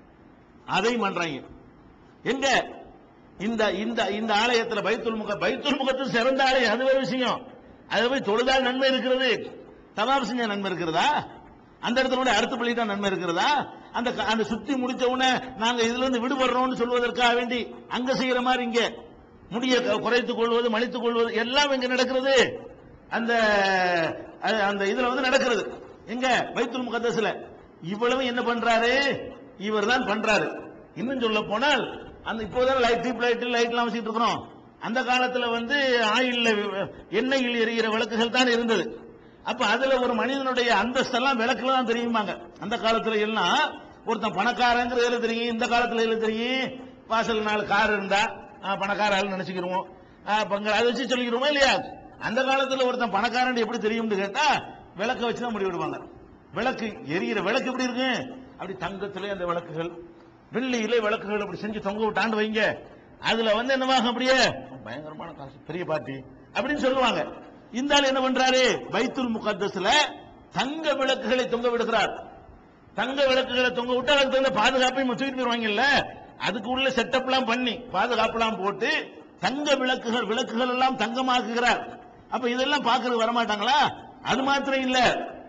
[SPEAKER 1] அதை பண்றாங்க எங்க இந்த இந்த இந்த ஆலயத்துல பைத்துல் முக பைத்துல் முகத்தில் சிறந்த ஆலயம் அது வேற விஷயம் அது போய் தொழுதால் நன்மை இருக்கிறது தவாப் செஞ்ச நன்மை இருக்கிறதா அந்த இடத்துல கூட அறுத்து பள்ளிட்டா நன்மை இருக்கிறதா அந்த க- அந்த சுத்தி முடிச்ச உடனே நாங்க இதுல இருந்து விடுபடுறோம்னு சொல்வதற்காக வேண்டி அங்க செய்யற மாதிரி இங்க முடிய க- குறைத்துக் கொள்வது மலித்துக் கொள்வது எல்லாம் இங்க நடக்கிறது அந்த அது- அந்த இதுல வந்து நடக்கிறது எங்க பைத்துல் முகத்தஸ்ல இவ்வளவு என்ன பண்றாரு இவர் தான் பண்றாரு இன்னும் சொல்ல போனால் அந்த இப்போதான் லைட் டியூப் லைட் லைட்லாம் வச்சுட்டு இருக்கிறோம் அந்த காலத்துல வந்து ஆயில்ல எண்ணெயில் எரிகிற விளக்குகள் தான் இருந்தது அப்ப அதுல ஒரு மனிதனுடைய அந்தஸ்தெல்லாம் விளக்குல தான் தெரியுமாங்க அந்த காலத்துல எல்லாம் ஒருத்தன் பணக்காரங்கிறது தெரியும் இந்த காலத்துல எதுல தெரியும் வாசல் நாலு கார் இருந்தா ஆ, பணக்கார ஆள் நினைச்சுக்கிருவோம் ஆ, பங்களா அதை வச்சு சொல்லிக்கிறோமா இல்லையா அந்த காலத்துல ஒருத்தன் பணக்காரன் எப்படி தெரியும்னு கேட்டா விளக்க வச்சு தான் முடிவெடுவாங்க விளக்கு எரியிற விளக்கு எப்படி இருக்கு அப்படி தங்கத்திலே அந்த விளக்குகள் வெள்ளியிலே விளக்குகள் அப்படி செஞ்சு தொங்க விட்டாண்டு வைங்க அதுல வந்து என்னவாகும் அப்படியே பயங்கரமான காசு பெரிய பார்ட்டி அப்படின்னு சொல்லுவாங்க இந்த ஆள் என்ன பண்றாரு பைத்துல் முகத்தஸ்ல தங்க விளக்குகளை தொங்க விடுகிறார் தங்க விளக்குகளை தொங்க விட்டு அதுக்கு தகுந்த பாதுகாப்பையும் தூக்கிட்டு போயிருவாங்கல்ல அதுக்கு உள்ள செட்டப் எல்லாம் பண்ணி பாதுகாப்புலாம் போட்டு தங்க விளக்குகள் விளக்குகள் எல்லாம் தங்கமாக்குகிறார் அப்ப இதெல்லாம் பார்க்கறது வரமாட்டாங்களா அது மாத்திரம் இல்ல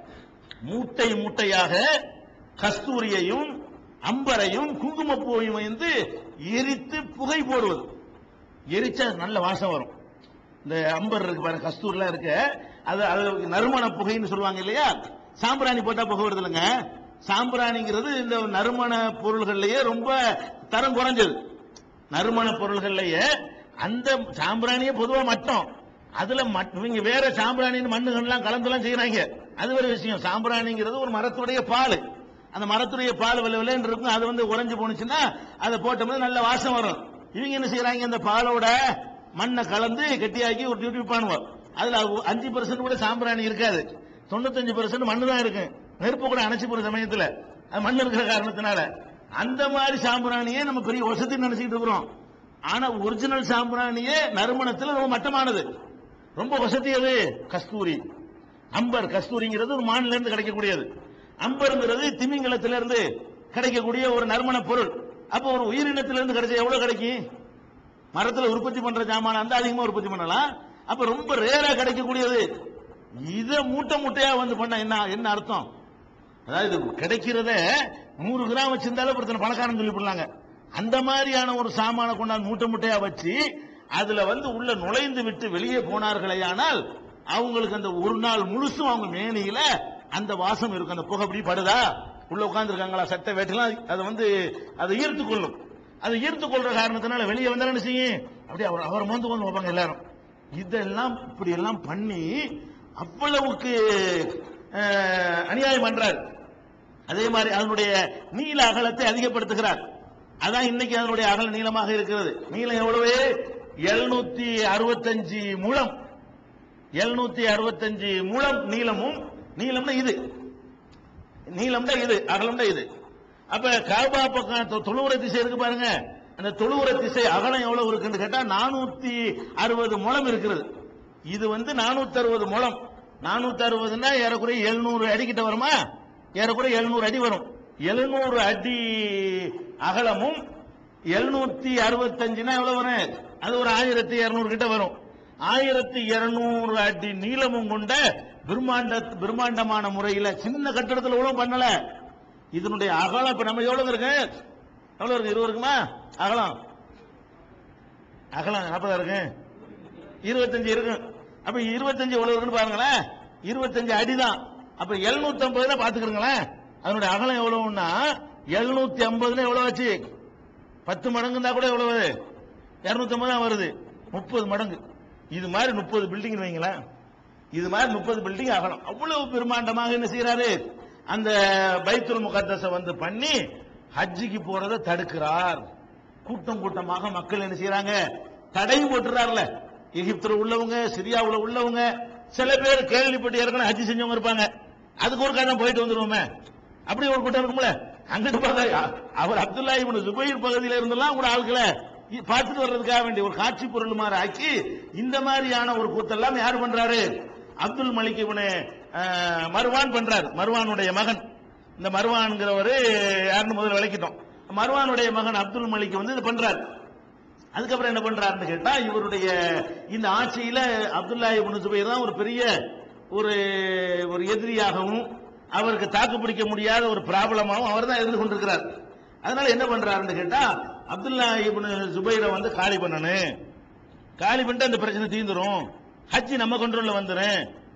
[SPEAKER 1] மூட்டை மூட்டையாக கஸ்தூரியையும் அம்பரையும் குங்குமப்பூவையும் வந்து எரித்து புகை போடுவது எரிச்சா நல்ல வாசம் வரும் இந்த அம்பர் இருக்கு பாருங்க கஸ்தூர்லாம் இருக்கு அது அது நறுமண புகைன்னு சொல்லுவாங்க இல்லையா சாம்பிராணி போட்டா புகை வருது இல்லைங்க சாம்பிராணிங்கிறது இந்த நறுமண பொருள்கள்லயே ரொம்ப தரம் குறைஞ்சது நறுமண பொருள்கள்லயே அந்த சாம்பிராணியே பொதுவா மட்டம் அதுல மட்- இவங்க வேற சாம்பிராணின்னு மண்ணுகள்லாம் கலந்துலாம் செய்யறாங்க அது ஒரு விஷயம் சாம்பிராணிங்கிறது ஒரு மரத்துடைய பால் அந்த மரத்துடைய பால் வெள்ள வெள்ளன்னு இருக்கும் அது வந்து உறைஞ்சு போனுச்சுன்னா அதை போட்டோம்னா நல்ல வாசம் வரும் இவங்க என்ன செய்யறாங்க இந்த பாலோட மண்ணை கலந்து கெட்டியாக்கி ஒரு டியூட்டி பண்ணுவோம் அதுல அஞ்சு பர்சன்ட் கூட சாம்பிராணி இருக்காது தொண்ணூத்தஞ்சு பர்சன்ட் மண்ணு தான் இருக்கு நெருப்பு கூட அணைச்சு போற சமயத்துல அது மண் இருக்கிற காரணத்தினால அந்த மாதிரி சாம்பிராணியே நம்ம பெரிய வசதி நினைச்சிட்டு இருக்கிறோம் ஆனா ஒரிஜினல் சாம்பிராணியே நறுமணத்துல ரொம்ப மட்டமானது ரொம்ப வசதி அது கஸ்தூரி அம்பர் கஸ்தூரிங்கிறது ஒரு மாநில இருந்து கிடைக்கக்கூடியது அம்பருங்கிறது திமிங்கலத்தில இருந்து கிடைக்கக்கூடிய ஒரு நறுமண பொருள் அப்ப ஒரு உயிரினத்திலிருந்து கிடைச்சா எவ்வளவு கிடைக்கும் மரத்துல உற்பத்தி பண்ற ஜாமான அந்த அதிகமா உற்பத்தி பண்ணலாம் அப்ப ரொம்ப ரேரா கிடைக்கக்கூடியது இத மூட்டை மூட்டையா வந்து பண்ண என்ன என்ன அர்த்தம் அதாவது இது கிடைக்கிறத நூறு கிராம் வச்சிருந்தாலும் ஒருத்தனை பணக்காரன் சொல்லி போடலாங்க அந்த மாதிரியான ஒரு சாமான கொண்டாந்து மூட்டை மூட்டையா வச்சு அதுல வந்து உள்ள நுழைந்து விட்டு வெளியே போனார்களேயானால் அவங்களுக்கு அந்த ஒரு நாள் முழுசும் அவங்க மேனியில அந்த வாசம் இருக்கும் அந்த புகை அப்படி படுதா உள்ள உட்கார்ந்து இருக்காங்களா சட்டை வேட்டெல்லாம் அதை வந்து அதை ஈர்த்து கொள்ளும் அதை ஈர்த்து கொள்ற காரணத்தினால வெளியே வந்தாலும் என்ன செய்யும் அப்படியே அவர் அவர் மோந்து கொண்டு வைப்பாங்க எல்லாரும் இதெல்லாம் இப்படி எல்லாம் பண்ணி அவ்வளவுக்கு அஹ், அநியாயம் பண்றார் அதே மாதிரி அதனுடைய நீள அகலத்தை அதிகப்படுத்துகிறார் அதான் இன்னைக்கு அதனுடைய அகல நீளமாக இருக்கிறது நீளம் எவ்வளவு எழுநூத்தி அறுபத்தஞ்சு முழம் எழுநூத்தி அறுபத்தஞ்சு முழம் நீளமும் நீளம்னா இது நீளம்னா இது அகலம்னா இது அப்ப காபா பக்கம் தொ- தொழுவுற திசை இருக்கு பாருங்க அந்த தொழுவுற திசை அகலம் எவ்வளவு இருக்குன்னு கேட்டா நானூத்தி அறுபது முழம் இருக்கிறது இது வந்து நானூத்தி அறுபது முழம் நானூத்தி அறுபதுன்னா ஏறக்குறைய எழுநூறு அடி கிட்ட வருமா ஏறக்குறைய எழுநூறு அடி வரும் எழுநூறு அடி அகலமும் எழுநூத்தி அறுபத்தஞ்சுனா எவ்வளவு வரும் அது ஒரு ஆயிரத்தி இருநூறு கிட்ட வரும் ஆயிரத்தி இருநூறு அடி நீளமும் கொண்ட பிரம்மாண்ட பிரம்மாண்டமான முறையில சின்ன கட்டடத்துல எவ்வளவு பண்ணல இதனுடைய அகலம் இப்ப நம்ம எவ்வளவு இருக்கு எவ்வளவு இருக்கு இருபது இருக்குமா அகலம் அகலம் நாற்பதா இருக்கு இருபத்தஞ்சு இருக்கு அப்ப இருபத்தஞ்சு எவ்வளவு இருக்குன்னு பாருங்களேன் இருபத்தஞ்சு அடிதான் அப்ப எழுநூத்தி ஐம்பதுல பாத்துக்கிறீங்களேன் அதனுடைய அகலம் எவ்வளவுன்னா எழுநூத்தி ஐம்பதுல எவ்வளவு ஆச்சு பத்து மடங்கு இருந்தா கூட எவ்வளவு இருநூத்தி ஐம்பது தான் வருது முப்பது மடங்கு இது மாதிரி முப்பது பில்டிங் வைங்களேன் இது மாதிரி முப்பது பில்டிங் ஆகணும் அவ்வளவு பிரம்மாண்டமாக என்ன செய்யறாரு அந்த பைத்துல் முகத்தஸ வந்து பண்ணி ஹஜ்ஜிக்கு போறதை தடுக்கிறார் கூட்டம் கூட்டமாக மக்கள் என்ன செய்யறாங்க தடை போட்டுறாருல எகிப்துல உள்ளவங்க சிரியாவுல உள்ளவங்க சில பேர் கேள்விப்பட்டு ஏற்கனவே ஹஜ்ஜி செஞ்சவங்க இருப்பாங்க அதுக்கு ஒரு காரணம் போயிட்டு வந்துருவோமே அப்படி ஒரு கூட்டம் இருக்கும்ல அங்கிட்டு பார்த்தா அவர் அப்துல்லா இவனு ஜுபைர் பகுதியில இருந்தெல்லாம் கூட ஆட்களை இ- பார்த்துட்டு வர்றதுக்காக வேண்டிய ஒரு காட்சி பொருள் மாதிரி ஆக்கி இந்த மாதிரியான ஒரு கூத்தெல்லாம் யார் பண்றாரு அப்துல் மலிக் இவனு அஹ், மர்வான் பண்றாரு மர்வானுடைய மகன் இந்த மர்வான்கிறவரு யாருன்னு முதல்ல விளக்கிட்டோம் மர்வானுடைய மகன் அப்துல் மலிக் வந்து இது பண்றாரு அதுக்கப்புறம் என்ன பண்றாருன்னு கேட்டா இவருடைய இந்த ஆட்சியில அப்துல்லா இப்னு ஜுபைர் தான் ஒரு பெரிய ஒரு ஒரு எதிரியாகவும் அவருக்கு தாக்கு பிடிக்க முடியாத ஒரு ப்ராப்ளமாகவும் அவர் தான் இருந்து கொண்டிருக்கிறார் அதனால என்ன பண்றாருன்னு கேட்டா அப்துல்லா இப்னு ஜுபைரை வந்து காலி பண்ணணும் காலி பண்ணிட்டு அந்த பிரச்சனை தீந்துரும் ஹஜ்ஜி நம்ம கண்ட்ரோல்ல வந்துரும்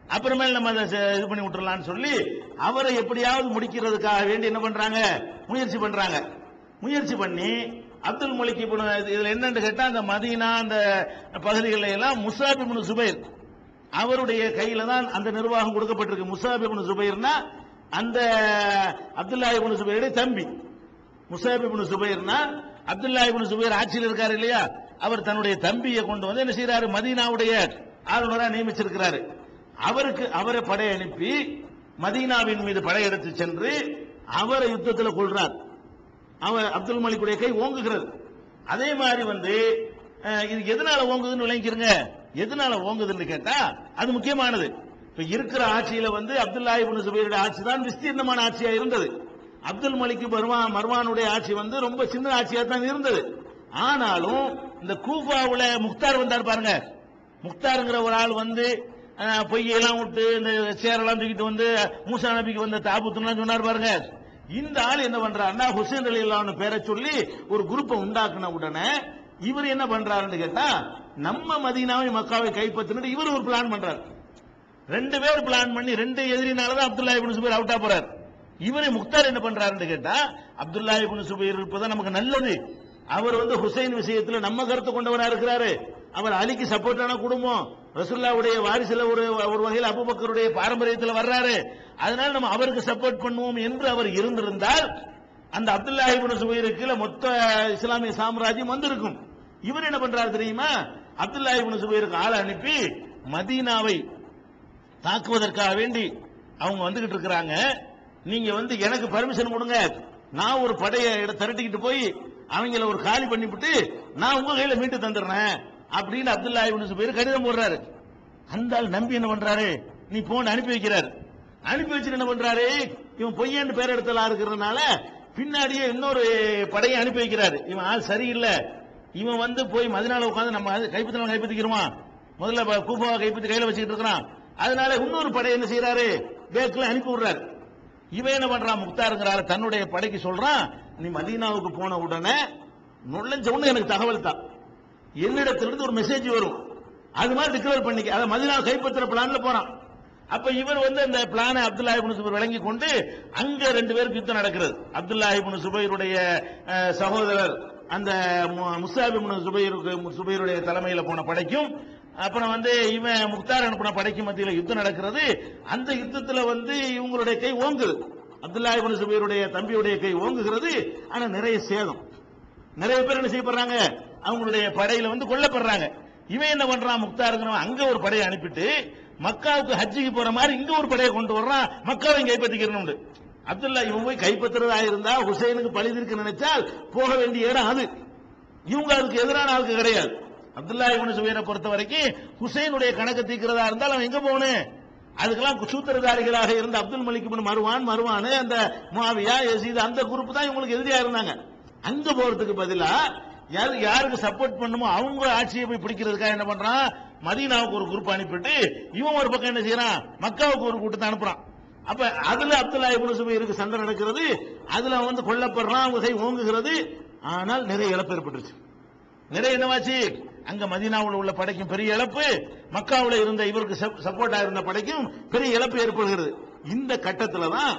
[SPEAKER 1] அப்புறமேல் நம்ம அதை செ- இது பண்ணி விட்டுறலாம்னு சொல்லி அவரை எப்படியாவது முடிக்கிறதுக்காக வேண்டி என்ன பண்றாங்க முயற்சி பண்றாங்க முயற்சி பண்ணி அப்துல் மலிக் இப்னு இதுல என்னன்னு கேட்டா அந்த மதீனா அந்த பகுதிகளில் எல்லாம் முசாப் இப்னு சுபைர் அவருடைய கையில தான் அந்த நிர்வாகம் கொடுக்கப்பட்டிருக்கு முசாப் இப்னு சுபைர்னா அந்த அப்துல்லா இப்னு சுபைருடைய தம்பி முசாப் இப்னு சுபைர்னா அப்துல்லா இப்னு சுபைர் ஆட்சியில் இருக்காரு இல்லையா அவர் தன்னுடைய தம்பியை கொண்டு வந்து என்ன செய்யறாரு மதீனாவுடைய ஆளுநரா நியமிச்சிருக்கிறாரு அவருக்கு அவரை படை அனுப்பி மதீனாவின் மீது படையெடுத்து சென்று அவரை யுத்தத்தில் கொள்றார் அவர் அப்துல் மலிக்குடைய கை ஓங்குகிறது அதே மாதிரி வந்து அஹ், இது எதனால ஓங்குதுன்னு விளங்கிக்கிறங்க எதனால ஓங்குதுன்னு கேட்டா அது முக்கியமானது இப்ப இருக்கிற ஆட்சியில வந்து அப்துல்லா இப்னு சுபைருடைய ஆட்சி தான் விஸ்தீர்ணமான ஆட்சியா இருந்தது அப்துல் மலிக் மர்வான் மர்வானுடைய ஆட்சி வந்து ரொம்ப சின்ன ஆட்சியா தான் இருந்தது ஆனாலும் இந்த கூஃபாவுல முக்தார் வந்தார் பாருங்க முக்தாருங்கிற ஒரு ஆள் வந்து அஹ், பொய்யெல்லாம் விட்டு இந்த சேரெல்லாம் தூக்கிட்டு வந்து மூசா நபிக்கு வந்த தாபுத்துலாம் சொன்னார் பாருங்க இந்த ஆள் என்ன பண்றாருன்னா ஹுசேன் அலி அல்லான்னு பேரை சொல்லி ஒரு குரூப்பை உண்டாக்குன உடனே இவர் என்ன பண்றாருன்னு கேட்டா நம்ம மதீனாவை மக்காவை கைப்பற்றினு இவர் ஒரு பிளான் பண்றாரு ரெண்டு பேர் பிளான் பண்ணி ரெண்டு எதிரினால தான் அப்துல்லா இப்னு சுபைர் அவுட்டா போறார் இவரை முக்தார் என்ன பண்றாருன்னு கேட்டா அப்துல்லா இப்னு சுபைர் இருப்பதான் நமக்கு நல்லது அவர் வந்து ஹுசைன் விஷயத்துல நம்ம கருத்து கொண்டவரா இருக்கிறாரு அவர் அலிக்கு சப்போர்ட்டான குடும்பம் ரசுல்லாவுடைய வாரிசுல ஒரு ஒரு வகையில் அபுபக்கருடைய பாரம்பரியத்தில் வர்றாரு அதனால நம்ம அவருக்கு சப்போர்ட் பண்ணுவோம் என்று அவர் இருந்திருந்தால் அந்த அப்துல்லா இப்னு சுபைருக்கு மொத்த இஸ்லாமிய சாம்ராஜ்யம் வந்திருக்கும் இவர் என்ன பண்றாரு தெரியுமா அப்துல்லா இப்னு சுபைருக்கு ஆளை அனுப்பி மதீனாவை தாக்குவதற்காக வேண்டி அவங்க வந்துகிட்டு இருக்கிறாங்க நீங்க வந்து எனக்கு பர்மிஷன் கொடுங்க நான் ஒரு படையை இட- திரட்டிக்கிட்டு போய் அவங்கள ஒரு காலி பண்ணிவிட்டு நான் உங்க கையில மீட்டு தந்துடுறேன் அப்படின்னு அப்துல்லா இப்னு சுபைர் கடிதம் போடுறாரு அந்த ஆள் நம்பி என்ன பண்றாரு நீ போன் அனுப்பி வைக்கிறாரு அனுப்பி வச்சுட்டு என்ன பண்றாரு இவன் பொய்யன்னு பேர் எடுத்தலா இருக்கிறதுனால பின்னாடியே இன்னொரு படையை அனுப்பி வைக்கிறாரு இவன் ஆள் சரியில்லை இவன் வந்து போய் மதினால உட்காந்து நம்ம கைப்பற்றின கைப்பற்றிக்கிறோமா முதல்ல ப- கூஃபாவை கைப்பற்றி கையில வச்சுக்கிட்டு இருக்கிறான் அதனால இன்னொரு படை என்ன செய்யறாரு பேக்ல அனுப்பி விடுறாரு இவன் என்ன பண்றான் முக்தாருங்கிறாரு தன்னுடைய படைக்கு சொல்றான் நீ மதீனாவுக்கு போன உடனே நுழைஞ்ச உடனே எனக்கு தகவல் தான் என்னிடத்திலிருந்து ஒரு மெசேஜ் வரும் அது மாதிரி டிக்ளேர் பண்ணிக்க அதை மதினாவை கைப்பற்றுற பிளான்ல போறான் அப்ப இவர் வந்து அந்த பிளானை அப்துல்லா இப்னு சுபைர் விளங்கி கொண்டு அங்க ரெண்டு பேருக்கு யுத்தம் நடக்கிறது அப்துல்லா இப்னு சுபைருடைய அஹ், சகோதரர் அந்த மு- முஸ்தாப் இப்னு சுபைருக்கு சுபைருடைய தலைமையில போன படைக்கும் அப்புறம் வந்து இவன் முக்தார் அனுப்பின படைக்கும் மத்தியில யுத்தம் நடக்கிறது அந்த யுத்தத்துல வந்து இவங்களுடைய கை ஓங்குது அப்துல்லா இப்னு சுபைருடைய தம்பியுடைய கை ஓங்குகிறது ஆனா நிறைய சேதம் நிறைய பேர் என்ன செய்யப்படுறாங்க அவங்களுடைய படையில வந்து கொல்லப்படுறாங்க இவன் என்ன பண்றான் முக்தா இருக்கிறவன் அங்க ஒரு படையை அனுப்பிட்டு மக்காவுக்கு ஹஜ்ஜிக்கு போற மாதிரி இங்க ஒரு படையை கொண்டு வர்றான் மக்காவை கைப்பற்றிக்கிறணும் அப்துல்லா இவன் போய் கைப்பற்றுறதா இருந்தா ஹுசைனுக்கு பழிதிருக்கு நினைச்சால் போக வேண்டிய இடம் அது இவங்க அதுக்கு எதிரான ஆளுக்கு கிடையாது அப்துல்லா இவனு சுவையரை பொறுத்த வரைக்கும் ஹுசைனுடைய கணக்கு தீர்க்கிறதா இருந்தால் அவன் எங்க போகணும் அதுக்கெல்லாம் சூத்திரதாரிகளாக இருந்த அப்துல் மலிக் இப்னு மருவான் மருவானு அந்த முஆவியா யசீத் அந்த குரூப் தான் இவங்களுக்கு எதிரியா இருந்தாங்க அங்க போறதுக்கு பதிலா யாரு யாருக்கு சப்போர்ட் பண்ணுமோ அவங்க ஆட்சியை போய் பிடிக்கிறதுக்காக என்ன பண்றான் மதீனாவுக்கு ஒரு குரூப் அனுப்பிட்டு இவன் ஒரு பக்கம் என்ன செய்யறான் மக்காவுக்கு ஒரு கூட்டத்தை அனுப்புறான் அப்ப அதுல அப்துல்லா இப்னு சுபைருக்கு சண்டை நடக்கிறது அதுல அவன் வந்து கொல்லப்படுறான் அவங்க கை ஓங்குகிறது ஆனால் நிறைய இழப்பு ஏற்பட்டுருச்சு நிறைய என்னவாச்சு அங்க மதீனாவுல உள்ள படைக்கும் பெரிய இழப்பு மக்காவுல இருந்த இவருக்கு சப்போர்ட்டா இருந்த படைக்கும் பெரிய இழப்பு ஏற்படுகிறது இந்த கட்டத்துல தான்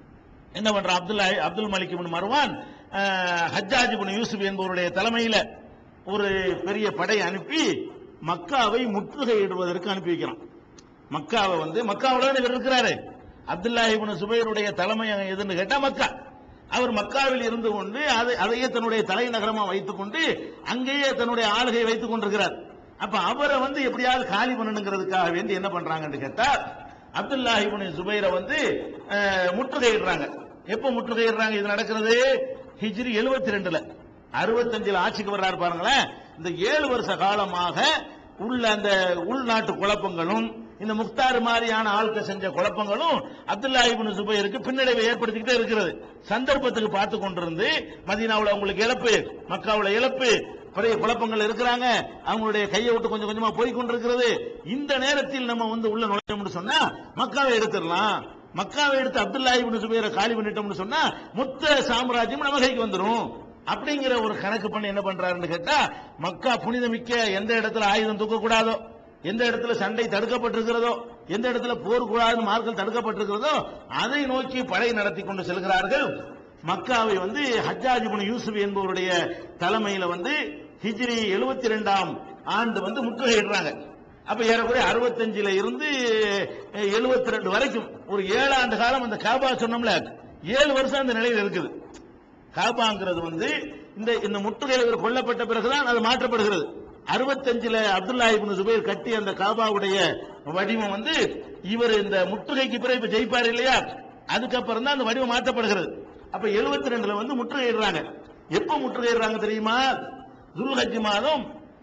[SPEAKER 1] என்ன பண்றான் அப்துல்லா அப்துல் மலிக் இப்னு மர்வான் அஹ், ஹஜ்ஜாஜ் இப்னு யூசுப் என்பவருடைய தலைமையில ஒரு பெரிய படை அனுப்பி மக்காவை முற்றுகையிடுவதற்கு அனுப்பி வைக்கிறான் மக்காவை வந்து மக்காவோட இவர் இருக்கிறாரு அப்துல்லா இப்னு சுபைருடைய தலைமை அங்க எதுன்னு கேட்டா மக்கா அவர் மக்காவில் இருந்து கொண்டு அதை அதையே தன்னுடைய தலைநகரமா வைத்துக் கொண்டு அங்கேயே தன்னுடைய ஆளுகை வைத்துக் கொண்டிருக்கிறார் அப்ப அவரை வந்து எப்படியாவது காலி பண்ணணுங்கிறதுக்காக வேண்டி என்ன பண்றாங்கன்னு கேட்டா அப்துல்லா இப்னு சுபைரை வந்து அஹ், முற்றுகையிடுறாங்க எப்ப முற்றுகையிடுறாங்க இது நடக்கிறது ஹிஜ்ரி 72 ரெண்டுல அறுபத்தஞ்சுல ஆட்சிக்கு வர்றாரு பாருங்களேன் இந்த ஏழு வருஷ காலமாக உள்ள அந்த உள்நாட்டு குழப்பங்களும் இந்த முக்தார் மாதிரியான ஆட்கள் செஞ்ச குழப்பங்களும் அப்துல்லா இப்னு சுபைருக்கு பின்னடைவை ஏற்படுத்திக்கிட்டே இருக்கிறது சந்தர்ப்பத்துக்கு பார்த்து கொண்டிருந்து மதீனாவுல அவங்களுக்கு இழப்பு மக்காவுல இழப்பு பெரிய குழப்பங்கள் இருக்கிறாங்க அவங்களுடைய கையை விட்டு கொஞ்சம் கொஞ்சமா போய் கொண்டிருக்கிறது இந்த நேரத்தில் நம்ம வந்து உள்ள நுழைஞ்சோம்னு சொன்னா மக்காவை எடுத்துடலாம் மக்காவை எடுத்து அப்துல்லா இப்னு சுபைரை காலி பண்ணிட்டோம்னு சொன்னா மொத்த சாம்ராஜ்யம் நம்ம கைக்கு வந்துரும் அப்படிங்கிற ஒரு கணக்கு பண்ணி என்ன பண்றாருன்னு கேட்டா மக்கா புனிதமிக்க எந்த இடத்துல ஆயுதம் தூக்க கூடாதோ எந்த இடத்துல சண்டை தடுக்கப்பட்டிருக்கிறதோ எந்த இடத்துல போர் கூடாதுன்னு மார்கள் தடுக்கப்பட்டிருக்கிறதோ அதை நோக்கி படை நடத்தி கொண்டு செல்கிறார்கள் மக்காவை வந்து ஹஜ்ஜாஜ் இப்னு யூசுப் என்பவருடைய தலைமையில வந்து ஹிஜ்ரி 72 ரெண்டாம் ஆண்டு வந்து முற்றுகையிடுறாங்க அப்ப ஏறக்குறைய அறுபத்தஞ்சுல இருந்து எழுபத்தி ரெண்டு வரைக்கும் ஒரு ஏழு ஆண்டு காலம் அந்த காபா சொன்னோம்ல ஏழு வருஷம் அந்த நிலையில் இருக்குது காபாங்கிறது வந்து இந்த இந்த முற்றுகையில் இவர் கொல்லப்பட்ட பிறகுதான் அது மாற்றப்படுகிறது அறுபத்தஞ்சுல அப்துல்லா இப்னு ஜுபைர் கட்டி அந்த காபாவுடைய வடிவம் வந்து இவர் இந்த முற்றுகைக்கு பிறகு இப்ப ஜெயிப்பார் இல்லையா அதுக்கப்புறம் தான் அந்த வடிவம் மாற்றப்படுகிறது அப்ப 72 ரெண்டுல வந்து முற்றுகையிடுறாங்க எப்ப முற்றுகையிடுறாங்க தெரியுமா துல்ஹஜ் மாதம்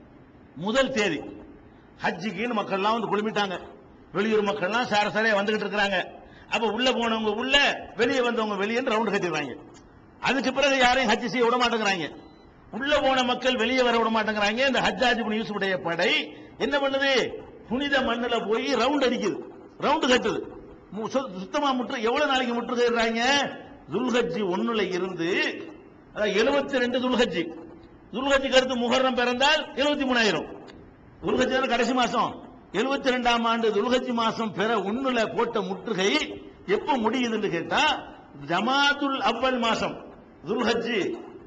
[SPEAKER 1] முதல் தேதி ஹஜ்ஜிக்குன்னு மக்கள்லாம் வந்து குழுமிட்டாங்க வெளியூர் மக்கள்லாம் சார சாரையா வந்துகிட்டு இருக்கிறாங்க அப்ப உள்ள போனவங்க உள்ள வெளியே வந்தவங்க வெளியே ரவுண்ட் கட்டிடுறாங்க அதுக்கு பிறகு யாரையும் ஹஜ் செய்ய விட மாட்டேங்கிறாங்க உள்ள போன மக்கள் வெளியே வர விட மாட்டேங்கிறாங்க இந்த ஹஜ்ஜாஜ் இப்னு யூசுஃபுடைய படை என்ன பண்ணுது புனித மண்ணுல போய் ரவுண்ட் அடிக்குது ரவுண்ட் கட்டுது மு- சு- சுத்தமா முற்று எவ்வளவு நாளைக்கு முற்றுகையிடுறாங்க துல்ஹஜ்ஜி ஒண்ணுல இருந்து எழுபத்தி ரெண்டு துல்ஹஜ்ஜி துல்ஹஜ்ஜிக்கு அடுத்து முஹர்ரம் பிறந்தால் எழுபத்தி மூணாயிரம் துல்ஹஜ் தானே கடைசி மாசம் எழுபத்தி ரெண்டாம் ஆண்டு துல்ஹஜ் மாசம் பெற ஒண்ணுல போட்ட முற்றுகை எப்ப முடியுதுன்னு கேட்டா ஜமாத்துல் அவ்வல் மாசம் துல்ஹஜ்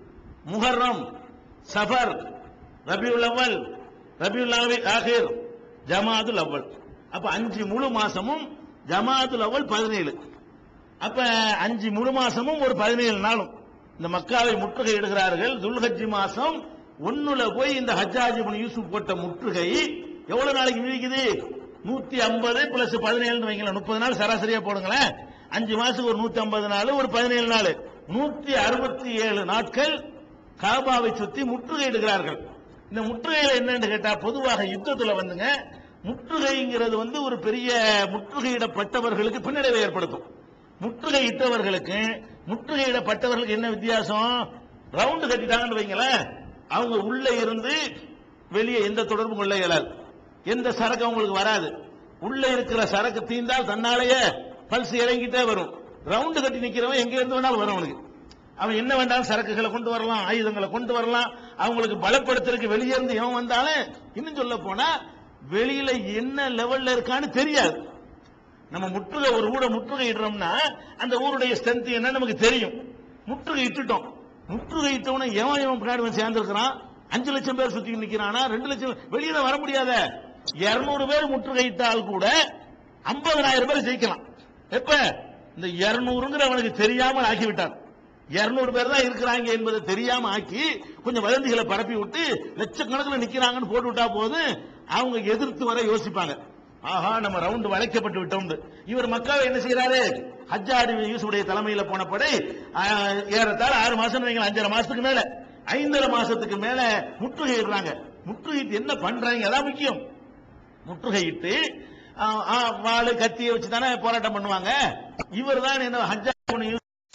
[SPEAKER 1] முஹர்ரம் சஃபர் ரபியுல் அவ்வல் ரபியுல் ஆவி- ஆகிர் ஜமாத்துல் அவ்வல் அப்ப அஞ்சு முழு மாசமும் ஜமாத்துல் அவ்வல் பதினேழு அப்ப அஞ்சு முழு மாசமும் ஒரு பதினேழு நாளும் இந்த மக்காவை முற்றுகை இடுகிறார்கள் துல்ஹஜ் மாசம் ஒண்ணுல போய் இந்த ஹஜ்ஜாஜ் இப்னு யூசுப் போட்ட முற்றுகை எவ்வளவு நாளைக்கு நீடிக்குது நூத்தி ஐம்பது பிளஸ் பதினேழு வைங்களேன் முப்பது நாள் சராசரியா போடுங்களேன் அஞ்சு மாசத்துக்கு ஒரு நூத்தி ஐம்பது நாள் ஒரு பதினேழு நாள் நூத்தி அறுபத்தி ஏழு நாட்கள் காபாவை சுத்தி முற்றுகை இடுகிறார்கள் இந்த முற்றுகையில என்னன்னு கேட்டா பொதுவாக யுத்தத்துல வந்துங்க முற்றுகைங்கிறது வந்து ஒரு பெரிய முற்றுகையிடப்பட்டவர்களுக்கு பின்னடைவை ஏற்படுத்தும் முற்றுகையிட்டவர்களுக்கு முற்றுகையிடப்பட்டவர்களுக்கு என்ன வித்தியாசம் ரவுண்டு கட்டிட்டாங்கன்னு வைங்களேன் அவங்க உள்ள இருந்து வெளியே எந்த தொடர்பும் கொள்ள இயலாது எந்த சரக்கு அவங்களுக்கு வராது உள்ள இருக்கிற சரக்கு தீந்தால் தன்னாலேயே பல்ஸ் இறங்கிட்டே வரும் ரவுண்டு கட்டி நிக்கிறவன் எங்க இருந்து வேணாலும் வரும் அவனுக்கு அவன் என்ன வேண்டாலும் சரக்குகளை கொண்டு வரலாம் ஆயுதங்களை கொண்டு வரலாம் அவங்களுக்கு பலப்படுத்துறதுக்கு வெளியே இருந்து எவன் வந்தாலும் இன்னும் சொல்ல போனா வெளியில என்ன லெவல்ல இருக்கான்னு தெரியாது நம்ம முற்றுகை ஒரு ஊரை முற்றுகை இடுறோம்னா அந்த ஊருடைய ஸ்ட்ரென்த் என்ன நமக்கு தெரியும் முற்றுகை இட்டுட்டோம் முற்றுகை இட்டவன எவன் எவன் பின்னாடி வந்து சேர்ந்திருக்கிறான் அஞ்சு லட்சம் பேர் சுத்தி நிக்கிறானா ரெண்டு லட்சம் வெளியில வர முடியாத இருநூறு பேர் முற்றுகை இட்டால் கூட ஐம்பதனாயிரம் பேர் ஜெயிக்கலாம் எப்ப இந்த இருநூறுங்கிற அவனுக்கு தெரியாமல் ஆக்கிவிட்டான் இருநூறு பேர் தான் இருக்கிறாங்க என்பதை தெரியாம ஆக்கி கொஞ்சம் வதந்திகளை பரப்பி விட்டு லட்சக்கணக்கில் நிக்கிறாங்கன்னு போட்டு விட்டா போதும் அவங்க எதிர்த்து வர யோசிப்பாங்க ஆஹா நம்ம ரவுண்டு வளைக்கப்பட்டு விட்டோம் இவர் மக்காவை என்ன செய்யறாரு ஹஜ்ஜாடி யூசுடைய தலைமையில போன படை ஆ, ஏறத்தாழ ஆறு மாசம் வைங்களேன் அஞ்சரை மாசத்துக்கு மேல ஐந்தரை மாசத்துக்கு மேல முற்றுகையிடுறாங்க முற்றுகையிட்டு என்ன பண்றாங்க அதான் முக்கியம் முற்றுகையிட்டு ஆ, ஆ, வாளு கத்தியை வச்சு தானே போராட்டம் பண்ணுவாங்க இவர் தான் என்ன ஹஜ்ஜாடி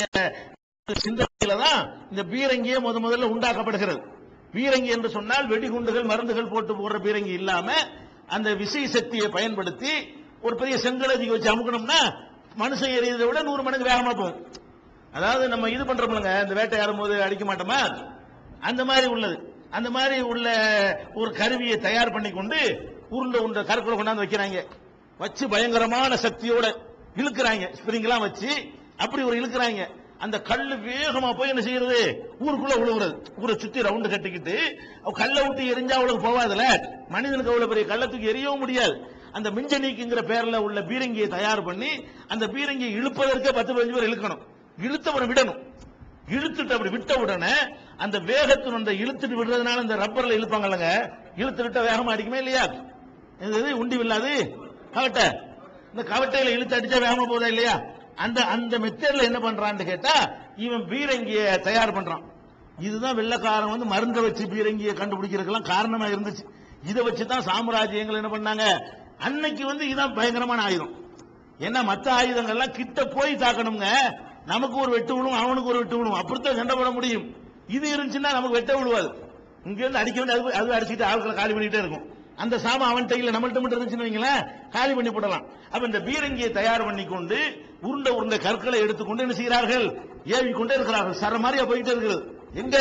[SPEAKER 1] சிந்தனையில தான் இந்த பீரங்கியே முத முதல்ல உண்டாக்கப்படுகிறது பீரங்கி என்று சொன்னால் வெடிகுண்டுகள் மருந்துகள் போட்டு போடுற பீரங்கி இல்லாம அந்த விசை சக்தியை பயன்படுத்தி ஒரு பெரிய செங்கலதிக்கு வச்சு அமுக்கணும்னா மனுஷன் எறியதை விட நூறு மடங்கு வேகமா போகும் அதாவது நம்ம இது பண்றோம்லங்க இந்த வேட்டையாடும் போது அடிக்க மாட்டோமா அந்த மாதிரி உள்ளது அந்த மாதிரி உள்ள ஒரு கருவியை தயார் பண்ணி கொண்டு உருண்டை உருண்டை கருக்குள்ள கொண்டாந்து வைக்கிறாங்க வச்சு பயங்கரமான சக்தியோட இழுக்கிறாங்க ஸ்பிரிங்லாம் வச்சு அப்படி ஒரு இழுக்கிறாங்க அந்த கல்லு வேகமா போய் என்ன செய்யறது ஊருக்குள்ள விழுவுறது ஊரை சுத்தி ரவுண்டு கட்டிக்கிட்டு அவ கல்லை விட்டு எரிஞ்சா அவளுக்கு போவாதுல மனிதனுக்கு அவ்வளவு பெரிய கல்லை தூக்கி எரியவும் முடியாது அந்த மிஞ்சனீக்குங்கிற பேர்ல உள்ள பீரங்கியை தயார் பண்ணி அந்த பீரங்கியை இழுப்பதற்கே பத்து பதினஞ்சு பேர் இழுக்கணும் இழுத்தவரை விடணும் இழுத்துட்டு அப்படி விட்ட உடனே அந்த வேகத்தின் அந்த இழுத்துட்டு விடுறதுனால அந்த ரப்பர்ல இழுப்பாங்கல்லங்க இழுத்து விட்ட வேகமா அடிக்குமே இல்லையா இது இது உண்டி வில்லாது கவட்டை இந்த கவட்டையில இழுத்து அடிச்சா வேகமா போதா இல்லையா அந்த அந்த மெத்தட்ல என்ன பண்றான்னு கேட்டா இவன் பீரங்கிய தயார் பண்றான் இதுதான் வெள்ளக்காரன் வந்து மருந்த வச்சு பீரங்கியை கண்டுபிடிக்கிறதுக்கெல்லாம் காரணமா இருந்துச்சு இதை வச்சு தான் சாம்ராஜ்யங்கள் என்ன பண்ணாங்க அன்னைக்கு வந்து இதான் பயங்கரமான ஆயுதம் ஏன்னா மத்த ஆயுதங்கள்லாம் கிட்ட போய் தாக்கணுங்க நமக்கு ஒரு வெட்டு விழும் அவனுக்கு ஒரு வெட்டு விழும் அப்படித்தான் சண்டை போட முடியும் இது இருந்துச்சுன்னா நமக்கு வெட்ட விழுவாது இங்க இருந்து அடிக்க வேண்டிய அது அது அடிச்சுட்டு ஆட்களை காலி பண்ணிட்டே இருக்கும் அந்த சாமம் அவன் கையில நம்மள்ட்ட மட்டும் இருந்துச்சுன்னு வைங்களேன் காலி பண்ணி போடலாம் அப்ப இந்த பீரங்கியை தயார் பண்ணி கொண்டு உருண்டை உருண்டை கற்களை எடுத்துக்கொண்டு என்ன செய்கிறார்கள் ஏவி கொண்டே இருக்கிறார்கள் சர மாதிரியா போயிட்டே இருக்கிறது எங்க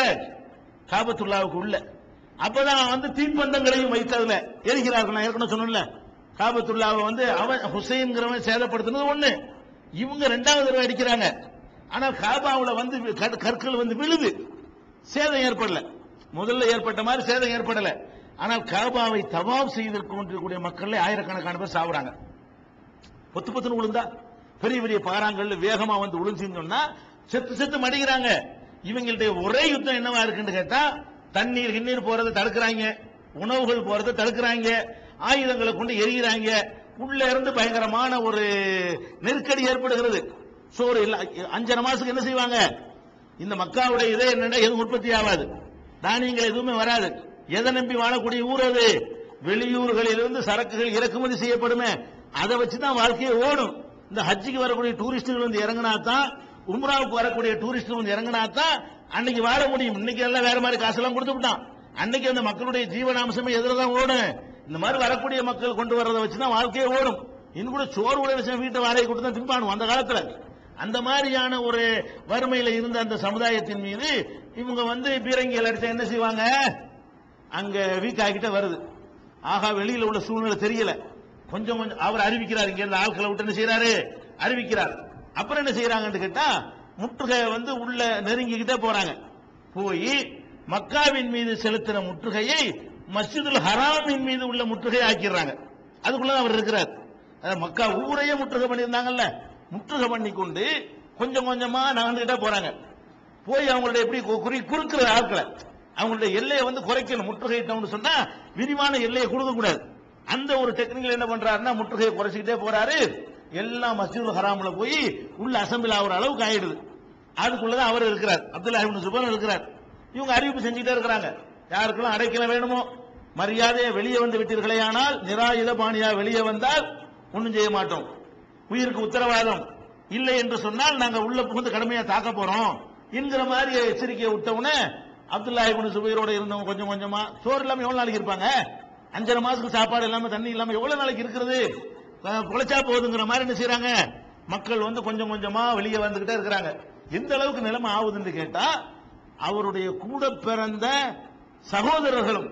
[SPEAKER 1] காபத்துல்லாவுக்கு உள்ள அப்பதான் வந்து தீப்பந்தங்களையும் வைத்து அதுல எரிகிறார்கள் நான் ஏற்கனவே சொன்னேன்ல காபத்துல்லாவை வந்து அவன் ஹுசைன்கிறவன் சேதப்படுத்தினது ஒண்ணு இவங்க ரெண்டாவது தடவை அடிக்கிறாங்க ஆனா காபாவுல வந்து வி- கற்- கற்கள் வந்து விழுது சேதம் ஏற்படல முதல்ல ஏற்பட்ட மாதிரி சேதம் ஏற்படல ஆனால் காபாவை தவாப் செய்திருக்கக்கூடிய மக்கள்ல ஆயிரக்கணக்கான பேர் சாவுறாங்க பொத்து பொத்துன்னு விழுந்தா பெரிய பெரிய பாறாங்கல்ல வேகமா வந்து விழுந்துச்சுன்னு சொன்னா செத்து செத்து மடிக்கிறாங்க இவங்களுடைய ஒரே யுத்தம் என்னவா இருக்குன்னு கேட்டா தண்ணீர் கிண்ணீர் போறதை தடுக்கிறாங்க உணவுகள் போறதை தடுக்கிறாங்க ஆயுதங்களை கொண்டு எரிகிறாங்க உள்ள இருந்து பயங்கரமான ஒரு நெருக்கடி ஏற்படுகிறது சோறு இல்ல அஞ்சரை மாசத்துக்கு என்ன செய்வாங்க இந்த மக்காவுடைய இதே என்னன்னா எதுவும் உற்பத்தி ஆகாது தானியங்கள் எதுவுமே வராது எதை நம்பி வாழக்கூடிய ஊர் அது வெளியூர்களிலிருந்து சரக்குகள் இறக்குமதி செய்யப்படுமே அதை வச்சு தான் வாழ்க்கையை ஓடும் இந்த ஹஜ்ஜிக்கு வரக்கூடிய டூரிஸ்டுகள் வந்து இறங்கினா தான் உம்ராவுக்கு வரக்கூடிய டூரிஸ்டுகள் வந்து இறங்கினா தான் அன்னைக்கு வாழ முடியும் இன்னைக்கு எல்லாம் வேற மாதிரி காசெல்லாம் கொடுத்து விட்டான் அன்னைக்கு அந்த மக்களுடைய ஜீவனாம்சமே எதிர தான் ஓடும் இந்த மாதிரி வரக்கூடிய மக்கள் கொண்டு வர்றதை வச்சு தான் வாழ்க்கையே ஓடும் இன்னும் கூட சோறு கூட வச்சு வீட்டை வாடகை கொடுத்து தான் திம்பானும் அந்த காலத்துல அந்த மாதிரியான ஒரு வறுமையில இருந்த அந்த சமுதாயத்தின் மீது இவங்க வந்து பீரங்கிகள் அடிச்சா என்ன செய்வாங்க அங்க வீக் ஆகிட்டே வருது ஆகா வெளியில உள்ள சூழ்நிலை தெரியல கொஞ்சம் கொஞ்சம் அவர் அறிவிக்கிறார் இங்க இருந்த ஆட்களை விட்டு என்ன செய்யறாரு அறிவிக்கிறார் அப்புறம் என்ன செய்யறாங்கன்னு கேட்டா முற்றுகை வந்து உள்ள நெருங்கிக்கிட்டே போறாங்க போய் மக்காவின் மீது செலுத்தின முற்றுகையை மஸ்ஜிதுல் ஹராமின் மீது உள்ள முற்றுகையை ஆக்கிடுறாங்க அதுக்குள்ள அவர் இருக்கிறார் அதாவது மக்கா ஊரையே முற்றுகை பண்ணியிருந்தாங்கல்ல முற்றுகை பண்ணி கொண்டு கொஞ்சம் கொஞ்சமா நகர்ந்துகிட்டே போறாங்க போய் அவங்களுடைய எப்படி கு- குறி குறுக்குற ஆட்களை அவங்களுடைய எல்லையை வந்து குறைக்கணும் முற்றுகையிட்டோம்னு சொன்னா விரிவான எல்லையை கொடுக்க கூடாது அந்த ஒரு டெக்னிக்கல் என்ன பண்றாருன்னா முற்றுகையை குறைச்சிக்கிட்டே போறாரு எல்லாம் மஸ்ஜிதுல் ஹராம்ல போய் உள்ள அசம்பிள் ஆகுற அளவுக்கு ஆயிடுது அதுக்குள்ளதான் அவர் இருக்கிறார் அப்துல்லா இப்னு சுபர் இருக்கிறார் இவங்க அறிவிப்பு செஞ்சுட்டே இருக்கிறாங்க யாருக்கெல்லாம் அடைக்கல வேணுமோ மரியாதையை வெளியே வந்து விட்டீர்களே ஆனால் நிராயுத பாணியா வெளியே வந்தால் ஒண்ணும் செய்ய மாட்டோம் உயிருக்கு உத்தரவாதம் இல்லை என்று சொன்னால் நாங்க உள்ள புகுந்து கடுமையா தாக்க போறோம் என்கிற மாதிரி எச்சரிக்கையை விட்டவுடனே அப்துல்லா இப்னு சுபைரோட இருந்தவங்க கொஞ்சம் கொஞ்சமா சோறு இல்லாம எவ்வளவு நாளைக்கு இருப்பாங்க அஞ்சரை மாசத்துக்கு சாப்பாடு இல்லாம தண்ணி இல்லாம எவ்வளவு நாளைக்கு இருக்கிறது அஹ், குலைச்சா போகுதுங்கிற மாதிரி என்ன செய்றாங்க மக்கள் வந்து கொஞ்சம் கொஞ்சமா வெளியே வந்துகிட்டே இருக்கிறாங்க எந்த அளவுக்கு நிலைமை ஆகுதுன்னு கேட்டா அவருடைய கூட பிறந்த சகோதரர்களும்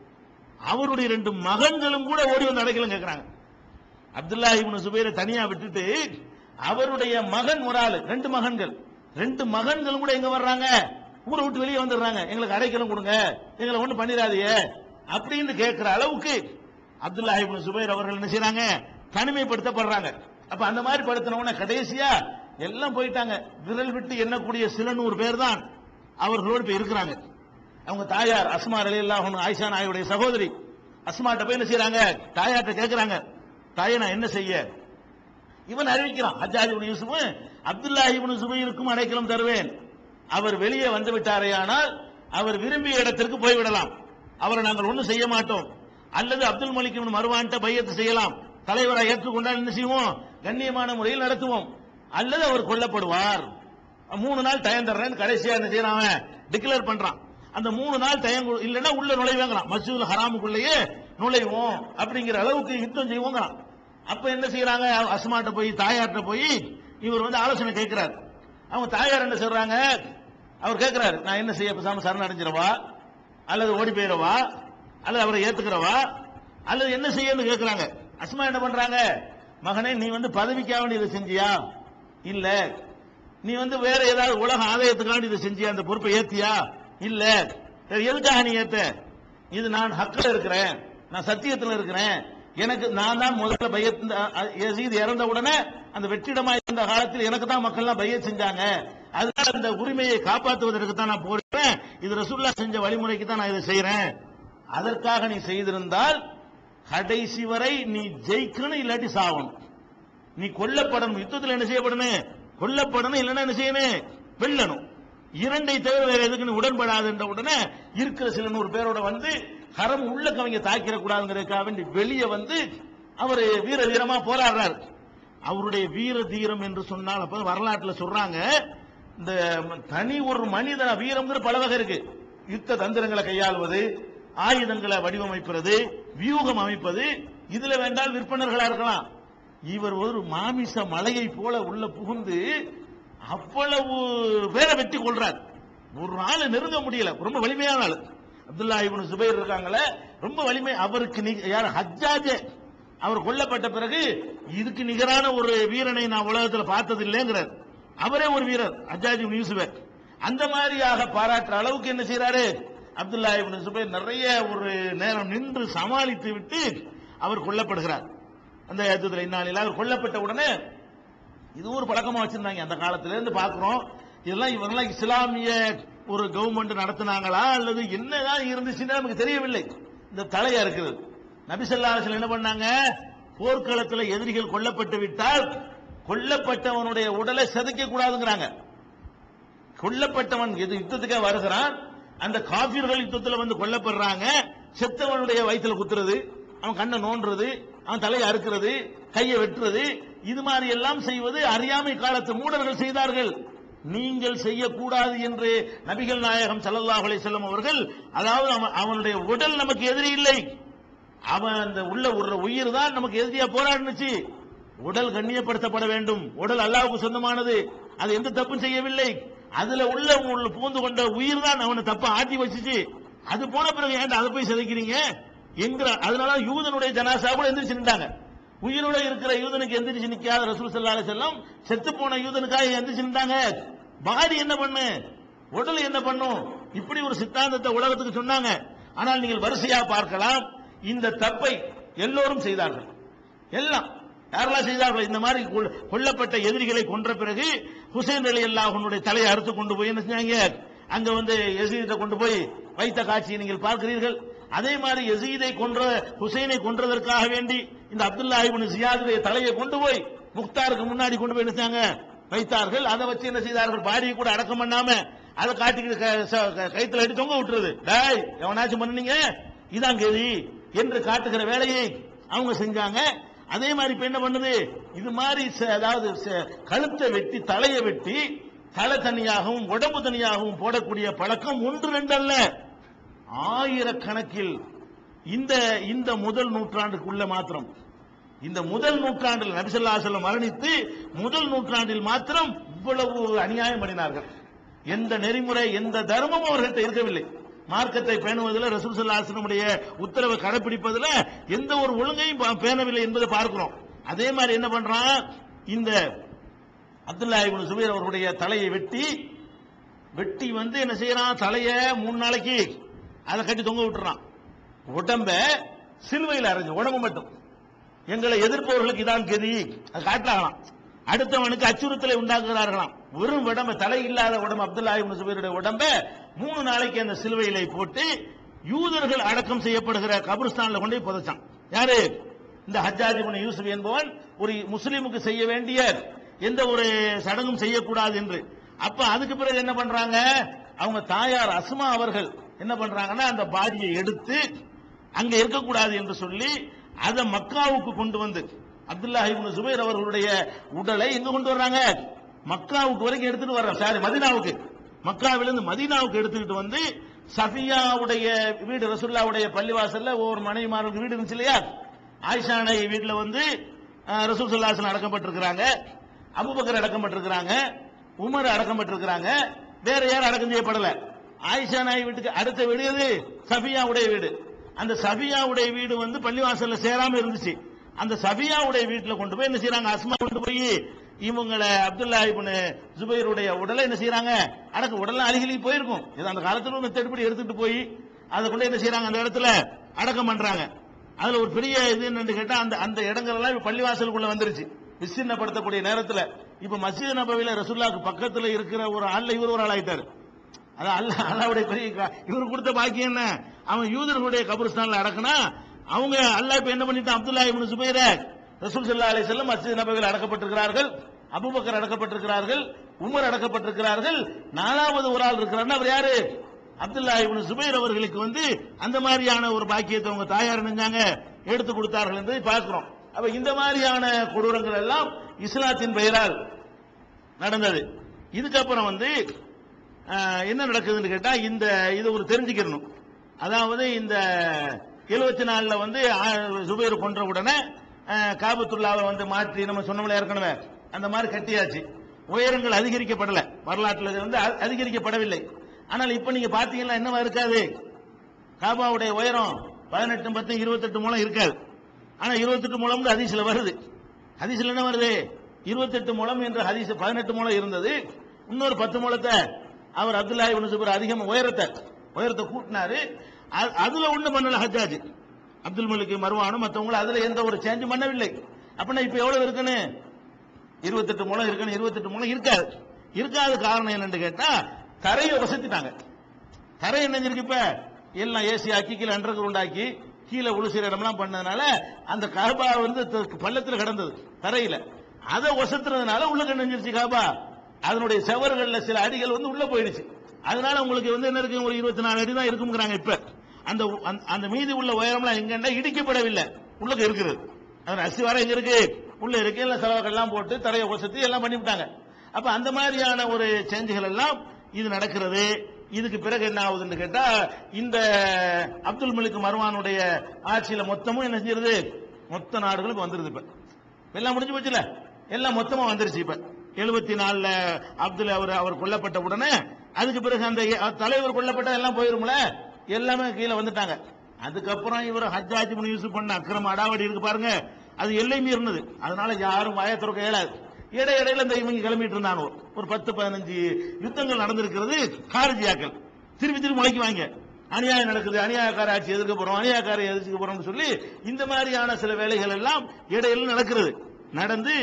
[SPEAKER 1] அவருடைய ரெண்டு மகன்களும் கூட ஓடி வந்து அடைக்கலம் கேட்கிறாங்க அப்துல்லா இப்னு சுபைரை தனியா விட்டுட்டு அவருடைய மகன் ஒரு ஆளு ரெண்டு மகன்கள் ரெண்டு மகன்களும் கூட எங்க வர்றாங்க ஊரை விட்டு வெளியே வந்துடுறாங்க எங்களுக்கு அடைக்கலம் கொடுங்க எங்களை ஒண்ணு பண்ணிடாதீங்க அப்படின்னு கேட்கிற அளவுக்கு அப்துல்லா இப்னு சுபைர் அவர்கள் என்ன செய்றாங்க தனிமைப்படுத்தப்படுறாங்க அப்ப அந்த மாதிரி படுத்தினவன கடைசியா எல்லாம் போயிட்டாங்க விரல் விட்டு எண்ணக்கூடிய சில நூறு பேர் தான் அவர்களோடு இப்ப இருக்கிறாங்க அவங்க தாயார் அஸ்மா அலி அல்லாஹ் ஆயிஷா நாயுடைய சகோதரி அஸ்மாட்ட போய் என்ன செய்றாங்க தாயார்ட்ட கேட்கறாங்க தாயை நான் என்ன செய்ய இவன் அறிவிக்கிறான் ஹஜ்ஜாஜ் இப்னு யூசுப் அப்துல்லா இப்னு சுபைருக்கும் அடைக்கலம் தருவேன் அவர் வெளியே வந்து விட்டாரேயானால் அவர் விரும்பிய இடத்திற்கு போய்விடலாம் அவரை நாங்கள் ஒண்ணும் செய்ய மாட்டோம் அல்லது அப்துல் மலிக் இப்னு மருவான்ட்ட பையத்து செய்யலாம் தலைவராக ஏற்றுக்கொண்டால் என்ன செய்வோம் கண்ணியமான முறையில் நடத்துவோம் அல்லது அவர் கொல்லப்படுவார் மூணு நாள் டயம் தர்றேன்னு கடைசியா என்ன செய்யறான் அவன் டிக்ளேர் பண்றான் அந்த மூணு நாள் டயம் கொடு- இல்லைன்னா உள்ள நுழைவாங்களாம் மசூல் ஹராமுக்குள்ளேயே நுழைவோம் அப்படிங்கிற அளவுக்கு யுத்தம் செய்வோங்கிறான் அப்ப என்ன செய்யறாங்க அஸ்மாட்ட போய் தாயார்ட்ட போய் இவர் வந்து ஆலோசனை கேட்கிறார் அவங்க தாயார் என்ன சொல்றாங்க அவர் கேட்கிறாரு நான் என்ன செய்ய பேசாம சரணடைஞ்சிடவா அல்லது ஓடி போயிடவா அல்லது அவரை ஏத்துக்கிறவா அல்லது என்ன செய்யன்னு கேட்கிறாங்க அஸ்மா என்ன பண்றாங்க மகனே நீ வந்து பதவிக்காக வேண்டி இதை செஞ்சியா இல்ல நீ வந்து வேற ஏதாவது உலக ஆதாயத்துக்காண்டி இதை செஞ்சியா அந்த பொறுப்பை ஏத்தியா இல்ல வேற எதுக்காக நீ ஏத்த இது நான் ஹக்கில் இருக்கிறேன் நான் சத்தியத்தில் இருக்கிறேன் எனக்கு நான் தான் முதல்ல பையத் யசீத் இறந்த உடனே அந்த வெற்றிடமா இருந்த காலத்தில் எனக்கு தான் மக்கள்லாம் பையத் செஞ்சாங்க அதனால அந்த உரிமையை காப்பாற்றுவதற்கு தான் நான் போறேன் இது ரசூல்லா செஞ்ச வழிமுறைக்கு தான் நான் இதை செய்யறேன் அதற்காக நீ செய்திருந்தால் கடைசி வரை நீ ஜெயிக்கணும் இல்லாட்டி சாவணும் நீ கொல்லப்படணும் யுத்தத்தில் என்ன செய்யப்படணும் கொல்லப்படணும் இல்லைன்னா என்ன செய்யணும் வெல்லணும் இரண்டை தவிர வேற எதுக்கு நீ உடன்படாதுன்ற உடனே இருக்கிற சில நூறு பேரோட வந்து ஹரம் உள்ள கவிங்க தாக்கிடக்கூடாதுங்கிறதுக்காக வேண்டி வெளியே வந்து அவர் வீர வீரமா போராடுறாரு அவருடைய வீர தீரம் என்று சொன்னால் அப்ப வரலாற்றுல சொல்றாங்க இந்த தனி ஒரு மனிதன வீரம்ங்கிற பல வகை இருக்கு யுத்த தந்திரங்களை கையாள்வது ஆயுதங்களை வடிவமைப்பது வியூகம் அமைப்பது இதுல வேண்டால் விற்பனர்களா இருக்கலாம் இவர் ஒரு மாமிச மலையை போல உள்ள புகுந்து அவ்வளவு பேரை வெட்டி கொள்றார் ஒரு ஆளை நெருங்க முடியல ரொம்ப வலிமையான ஆளு அப்துல்லா இப்னு சுபைர் இருக்காங்களே ரொம்ப வலிமை அவருக்கு நீ யார் ஹஜ்ஜாஜே அவர் கொல்லப்பட்ட பிறகு இதுக்கு நிகரான ஒரு வீரனை நான் உலகத்தில் பார்த்தது இல்லைங்கிறார் அவரே ஒரு வீரர் அஜாஜி யூசுஃபர் அந்த மாதிரியாக பாராட்டுற அளவுக்கு என்ன செய்யறாரு அப்துல்லா இப்னு சுபைர் நிறைய ஒரு நேரம் நின்று சமாளித்து விட்டு அவர் கொல்லப்படுகிறார் அந்த யுத்தத்தில் இன்னாலில் அவர் கொல்லப்பட்ட உடனே இது ஒரு பழக்கமா வச்சிருந்தாங்க அந்த காலத்துல இருந்து பாக்குறோம் இதெல்லாம் இவங்கெல்லாம் இஸ்லாமிய ஒரு கவர்மெண்ட் நடத்தினாங்களா அல்லது என்னதான் இருந்துச்சுன்னு நமக்கு தெரியவில்லை இந்த தலையா இருக்குது நபிசல்லாசல் என்ன பண்ணாங்க போர்க்களத்தில் எதிரிகள் கொல்லப்பட்டு விட்டால் கொல்லப்பட்டவனுடைய உடலை செதைக்க கூடாதுங்கிறாங்க கொல்லப்பட்டவன் எது யுத்தத்துக்கே வருகிறான் அந்த காபிர்கள் யுத்தத்தில் வந்து கொல்லப்படுறாங்க செத்தவனுடைய வயிற்றுல குத்துறது அவன் கண்ணை நோண்டுறது அவன் தலையை அறுக்கிறது கையை வெட்டுறது இது மாதிரி எல்லாம் செய்வது அறியாமை காலத்து மூடர்கள் செய்தார்கள் நீங்கள் செய்யக்கூடாது என்று நபிகள் நாயகம் ஸல்லல்லாஹு அலைஹி வஸல்லம் அவர்கள் அதாவது அவன்- அவனுடைய உடல் நமக்கு எதிரி இல்லை அவன் அந்த உள்ள ஒரு உயிர் தான் நமக்கு எதிரியா போராடுனுச்சு உடல் கண்ணியப்படுத்தப்பட வேண்டும் உடல் அல்லாஹ்வுக்கு சொந்தமானது அது எந்த தப்பும் செய்யவில்லை அதுல உள்ள உள்ள பூந்து கொண்ட உயிர் தான் அவனை தப்ப ஆட்டி வச்சுச்சு அது போன பிறகு ஏன்டா அதை போய் சிதைக்கிறீங்க என்கிற அதனால யூதனுடைய ஜனாசா கூட எந்திரிச்சு நின்றாங்க உயிரோட இருக்கிற யூதனுக்கு எந்திரிச்சு நிக்காத ரசூல் ஸல்லல்லாஹு அலைஹி வஸல்லம் செத்து போன யூதனுக்காக எந்திரிச்சு நின்றாங்க பாடி என்ன பண்ணு உடல் என்ன பண்ணும் இப்படி ஒரு சித்தாந்தத்தை உலகத்துக்கு சொன்னாங்க ஆனால் நீங்கள் வரிசையா பார்க்கலாம் இந்த தப்பை எல்லோரும் செய்தார்கள் எல்லாம் யாரெல்லாம் செய்தார்கள் இந்த மாதிரி கொல்- கொல்லப்பட்ட எதிரிகளை கொன்ற பிறகு ஹுசைன் அலி அல்லாஹனுடைய தலையை அறுத்து கொண்டு போய் என்ன செஞ்சாங்க அங்க வந்து எசீதை கொண்டு போய் வைத்த காட்சியை நீங்கள் பார்க்கிறீர்கள் அதே மாதிரி எசீதை கொன்ற ஹுசைனை கொன்றதற்காக வேண்டி இந்த அப்துல்லா இப்னு ஜியாதுடைய தலையை கொண்டு போய் முக்தாருக்கு முன்னாடி கொண்டு போய் என்ன செஞ்சாங்க வைத்தார்கள் அதை வச்சு என்ன செய்தார்கள் பாடியை கூட அடக்கம் பண்ணாம அதை காட்டிக்கிட்டு க- ச- க- கயித்துல அடி தொங்க விட்டுறது டேய் எவனாச்சும் பண்ணுனீங்க இதான் கதி என்று காட்டுகிற வேலையை அவங்க செஞ்சாங்க அதே மாதிரி இப்ப என்ன பண்ணுது இது மாதிரி ச- அதாவது ச- கழுத்தை வெட்டி தலையை வெட்டி தலை தனியாகவும் உடம்பு தனியாகவும் போடக்கூடிய பழக்கம் ஒன்று ரெண்டு அல்ல ஆயிரக்கணக்கில் இந்த இந்த முதல் நூற்றாண்டுக்குள்ள மாத்திரம் இந்த முதல் நூற்றாண்டில் நபிசல்லாசலம் மரணித்து முதல் நூற்றாண்டில் மாத்திரம் இவ்வளவு அநியாயம் பண்ணினார்கள் எந்த நெறிமுறை எந்த தர்மமும் அவர்கள்ட்ட இருக்கவில்லை மார்க்கத்தை பேணுவதில் ரசூல் சல்லாசனுடைய உத்தரவை கடைபிடிப்பதில் எந்த ஒரு ஒழுங்கையும் பா- பேணவில்லை என்பதை பார்க்கிறோம் அதே மாதிரி என்ன பண்றான் இந்த அப்துல்லா இப்னு சுபைர் அவருடைய தலையை வெட்டி வெட்டி வந்து என்ன செய்யறான் தலைய மூணு நாளைக்கு அதை கட்டி தொங்க விட்டுறான் உடம்ப சிலுவையில் அரைஞ்சு உடம்பு மட்டும் எங்களை எதிர்ப்பவர்களுக்கு இதான் கதி அது காட்டலாம் அடுத்தவனுக்கு அச்சுறுத்தலை உண்டாக்குகிறார்களாம் வெறும் உடம்பு தலை இல்லாத உடம்பு அப்துல்லா இப்னு சுபைருடைய உடம்ப மூணு நாளைக்கு அந்த சிலுவையிலே போட்டு யூதர்கள் அடக்கம் செய்யப்படுகிற கபிரிஸ்தான்ல கொண்டு போய் புதைச்சான் யாரு இந்த ஹஜ்ஜாஜ் இப்னு யூசுப் என்பவன் ஒரு முஸ்லிமுக்கு செய்ய வேண்டிய எந்த ஒரு சடங்கும் செய்யக்கூடாது என்று அப்ப அதுக்கு பிறகு என்ன பண்றாங்க அவங்க தாயார் அஸ்மா அவர்கள் என்ன பண்றாங்கன்னா அந்த பாடியை எடுத்து அங்க இருக்கக்கூடாது என்று சொல்லி அதை மக்காவுக்கு கொண்டு வந்து அப்துல்லா இப்னு சுபைர் அவர்களுடைய உடலை எங்க கொண்டு வர்றாங்க மக்காவுக்கு வரைக்கும் எடுத்துட்டு வர்றாங்க சாரி மதீனாவுக்கு மக்காவிலிருந்து மதீனாவுக்கு எடுத்துக்கிட்டு வந்து சஃபியாவுடைய வீடு ரசூல்லாவுடைய பள்ளிவாசல்ல ஒவ்வொரு மனைவிமாருக்கு வீடு இருந்துச்சு இல்லையா ஆயிஷானை வீட்டுல வந்து அஹ், ரசூல் சல்லாசன் அடக்கப்பட்டிருக்கிறாங்க அபுபக்கர் அடக்கப்பட்டிருக்கிறாங்க உமர் அடக்கப்பட்டிருக்கிறாங்க வேற யாரும் அடக்கம் செய்யப்படல ஆயிஷா நாய் வீட்டுக்கு அடுத்த வீடு எது சஃபியாவுடைய வீடு அந்த சஃபியாவுடைய வீடு வந்து பள்ளிவாசல்ல சேராம இருந்துச்சு அந்த சஃபியாவுடைய வீட்டுல கொண்டு போய் என்ன செய்றாங்க அஸ்மா கொண்டு போய் இவங்களை அப்துல்லா இப்னு ஜுபைருடைய உடலை என்ன செய்றாங்க அடக்க உடல்ல அருகிலி போயிருக்கும் இது அந்த காலத்துல ஒரு மெத்தட்படி எடுத்துட்டு போய் அதை கொண்டு என்ன செய்றாங்க அந்த இடத்துல அடக்கம் பண்றாங்க அதுல ஒரு பெரிய இது என்னன்னு கேட்டா அந்த அந்த இடங்கள் எல்லாம் இப்ப பள்ளிவாசலுக்குள்ள வந்துருச்சு விசின்னப்படுத்தக்கூடிய நேரத்துல இப்ப மஸ்ஜித் நபவில ரசூல்லாக்கு பக்கத்துல இருக்கிற ஒரு ஆள்ல இவர் ஒரு ஆள் ஆயிட்டாரு அதான் அல்ல அல்லாவுடைய பெரிய கா- இவரு கொடுத்த பாக்கியம் என்ன அவன் யூதர்களுடைய கபரிஸ்தான்ல அடக்குனா அவங்க அல்லாஹ் இப்ப என்ன பண்ணிட்டான் அப்துல்லா இப்னு சுபைர ரசூல் ஸல்லல்லாஹு அலைஹி வஸல்லம் மஸ்ஜித் நபவியில் அடக்கப்பட்டிருக்கிறார்கள் அபூபக்கர் அடக்கப்பட்டிருக்கிறார்கள் உமர் அடக்கப்பட்டிருக்கிறார்கள் நாலாவது ஒரு ஆள் இருக்கிறாருன்னா அவர் யாரு அப்துல்லா இப்னு சுபைர் அவர்களுக்கு வந்து அந்த மாதிரியான ஒரு பாக்கியத்தை அவங்க தாயார் நினைஞ்சாங்க எடுத்து கொடுத்தார்கள் என்பதை பார்க்கிறோம் அப்ப இந்த மாதிரியான கொடூரங்கள் எல்லாம் இஸ்லாத்தின் பெயரால் நடந்தது இதுக்கப்புறம் வந்து ஆஹ், என்ன நடக்குதுன்னு கேட்டா இந்த இது ஒரு தெரிஞ்சுக்கணும் அதாவது இந்த எழுபத்தி நாலுல வந்து ஆ- சுபைர் கொன்ற உடனே ஆஹ், காபத்துல்லாவை வந்து மாற்றி நம்ம சொன்னோம்ல ஏற்கனவே அந்த மாதிரி கட்டியாச்சு உயரங்கள் அதிகரிக்கப்படல வரலாற்றுல இது வந்து அ- அதிகரிக்கப்படவில்லை ஆனால் இப்ப நீங்க பாத்தீங்கன்னா என்னவா இருக்காது காபாவுடைய உயரம் பதினெட்டு பத்து இருபத்தெட்டு மூலம் இருக்காது ஆனா இருபத்தெட்டு முழம் ஹதீஸ்ல வருது ஹதீஸ்ல என்ன வருது இருபத்தெட்டு முழம் என்ற ஹதீஸ் பதினெட்டு முழம் இருந்தது இன்னொரு பத்து முழத்தை அவர் அப்துல்லா இப்னு சுபர் அதிகம் உயரத்தை உயரத்தை கூட்டினாரு அ- அதுல ஒண்ணு பண்ணல ஹஜ்ஜாஜ் அப்துல் மலிக் மருவானும் மத்தவங்க அதுல எந்த ஒரு சேஞ்சும் பண்ணவில்லை அப்படின்னா இப்ப எவ்வளவு இருக்குன்னு இருபத்தெட்டு முழம் இருக்குன்னு இருபத்தெட்டு முழம் இருக்காது இருக்காத காரணம் என்னன்னு கேட்டா தரையை வசத்திட்டாங்க தரை என்ன செஞ்சிருக்கு இப்ப எல்லாம் ஏசி ஆக்கி கீழே அண்டர் கிரவுண்ட் ஆக்கி கீழே உளுசிற இடம்லாம் பண்ணதுனால அந்த கபா வந்து த- பள்ளத்துல கிடந்தது தரையில அதை ஒசத்துறதுனால உள்ள கண்டிருச்சு காபா அதனுடைய செவர்கள்ல சில அடிகள் வந்து உள்ள போயிடுச்சு அதனால உங்களுக்கு வந்து என்ன இருக்கு ஒரு இருபத்தி நாலு அடி தான் இருக்குங்கிறாங்க இப்ப அந்த அந்த- அந்த மீதி உள்ள உயரம்லாம் எங்கன்னா இடிக்கப்படவில்லை உள்ள இருக்கிறது அது அஸ்திவாரம் எங்க இருக்கு உள்ள இருக்கு எல்லாம் செலவுகள்லாம் போட்டு தரையை ஒசத்தி எல்லாம் பண்ணிவிட்டாங்க அப்ப அந்த மாதிரியான ஒரு சேஞ்சுகள் எல்லாம் இது நடக்கிறது இதுக்கு பிறகு என்ன ஆகுதுன்னு கேட்டா இந்த அப்துல் மலிக் மர்வானுடைய ஆட்சியில மொத்தமும் என்ன செய்யறது மொத்த நாடுகளுக்கு வந்துருது இப்ப எல்லாம் முடிஞ்சு போச்சுல எல்லாம் மொத்தமா வந்துருச்சு இப்ப எழுபத்தி நாலுல அப்துல் அவர் அவர் கொல்லப்பட்ட உடனே அதுக்கு பிறகு அந்த எ- தலைவர் கொல்லப்பட்ட எல்லாம் போயிரும்ல எல்லாமே கீழே வந்துட்டாங்க அதுக்கப்புறம் இவர் ஹஜ்ஜாஜ் பின் யூசுப் பண்ண அக்கிரம அடாவடி இருக்கு பாருங்க அது எல்லை மீறினது அதனால யாரும் வாய திறக்க இயலாது இடை இடையில இந்த இவங்க கிளம்பிட்டு இருந்தாங்க ஒரு பத்து பதினஞ்சு யுத்தங்கள் நடந்திருக்கிறது காரஜியாக்கள் திருப்பி திருப்பி முளைக்குவாங்க அநியாயம் நடக்குது அநியாயக்கார ஆட்சி எதிர்க்க போறோம் அநியாயக்கார எதிர்க்க போறோம்னு சொல்லி இந்த மாதிரியான சில வேலைகள் எல்லாம் இடையில நடக்கிறது நடந்து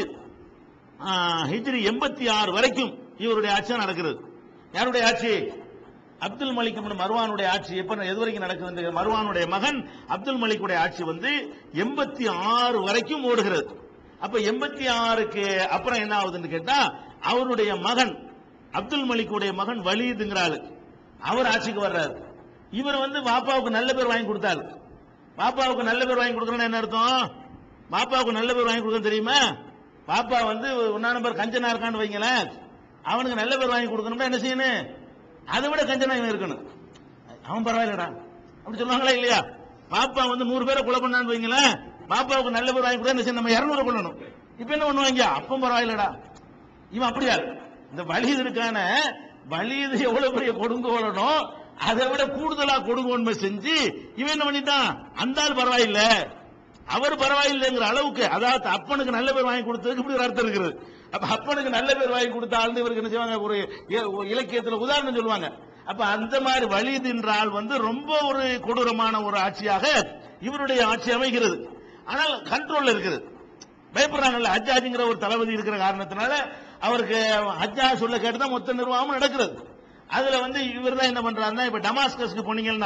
[SPEAKER 1] ஆ, ஹிஜ்ரி எண்பத்தி ஆறு வரைக்கும் இவருடைய ஆட்சி தான் நடக்கிறது யாருடைய ஆட்சி அப்துல் மலிக் இப்னு மர்வானுடைய ஆட்சி எப்ப எது வரைக்கும் நடக்குது மர்வானுடைய மகன் அப்துல் மலிக்குடைய ஆட்சி வந்து எண்பத்தி ஆறு வரைக்கும் ஓடுகிறது அப்ப எண்பத்தி ஆறுக்கு அப்புறம் என்ன ஆகுதுன்னு கேட்டா அவருடைய மகன் அப்துல் மலிக்குடைய மகன் வலீதுங்கிறாரு அவர் ஆட்சிக்கு வர்றாரு இவர் வந்து பாப்பாவுக்கு நல்ல பேர் வாங்கி கொடுத்தாரு பாப்பாவுக்கு நல்ல பேர் வாங்கி கொடுக்கறேன்னு என்ன அர்த்தம் பாப்பாவுக்கு நல்ல பேர் வாங்கி கொடுக்க தெரியுமா பாப்பா வந்து ஒன்னா நம்பர் கஞ்சனா இருக்கான்னு வைங்களேன் அவனுக்கு நல்ல பேர் வாங்கி கொடுக்கணும்னா என்ன செய்யணும் அதை விட கஞ்சனா இவன் இருக்கணும் அவன் பரவாயில்லடா அப்படி சொல்லுவாங்களா இல்லையா பாப்பா வந்து நூறு பேரை கொலை பண்ணான்னு வைங்களேன் பாப்பாவுக்கு நல்ல பேர் வாங்கி கொடுத்தா என்ன செய்யணும் நம்ம இருநூறு கொள்ளணும் இப்ப என்ன பண்ணுவாங்க அப்பம் பரவாயில்லடா இவன் அப்படியா இந்த வலிதற்கான வலிது எவ்வளவு பெரிய கொடுங்கோலனோ அதை விட கூடுதலா கொடுங்கோன்மை செஞ்சு இவன் என்ன பண்ணிட்டான் அந்த ஆள் பரவாயில்ல அவர் பரவாயில்லைங்கிற அளவுக்கு அதாவது அப்பனுக்கு நல்ல பேர் வாங்கி கொடுத்ததுக்கு இப்படி ஒரு அர்த்தம் இருக்குது அப்ப அப்பனுக்கு நல்ல பேர் வாங்கி கொடுத்த ஆள் இவருக்கு என்ன செய்வாங்க ஒரு இ- ஒரு இலக்கியத்துல உதாரணம் சொல்லுவாங்க அப்ப அந்த மாதிரி வலிது என்ற ஆள் வந்து ரொம்ப ஒரு கொடூரமான ஒரு ஆட்சியாக இவருடைய ஆட்சி அமைகிறது ஆனால் கண்ட்ரோல்ல இருக்குது பயப்படுறாங்கல்ல ஹஜ்ஜாஜிங்கிற ஒரு தளபதி இருக்கிற காரணத்தினால அவருக்கு ஹஜ்ஜா சொல்ல கேட்டுதான் மொத்த நிர்வாகமும் நடக்கிறது அதுல வந்து இவர் தான் என்ன பண்றாருன்னா இப்ப டமாஸ்கஸ்க்கு போனீங்கன்னா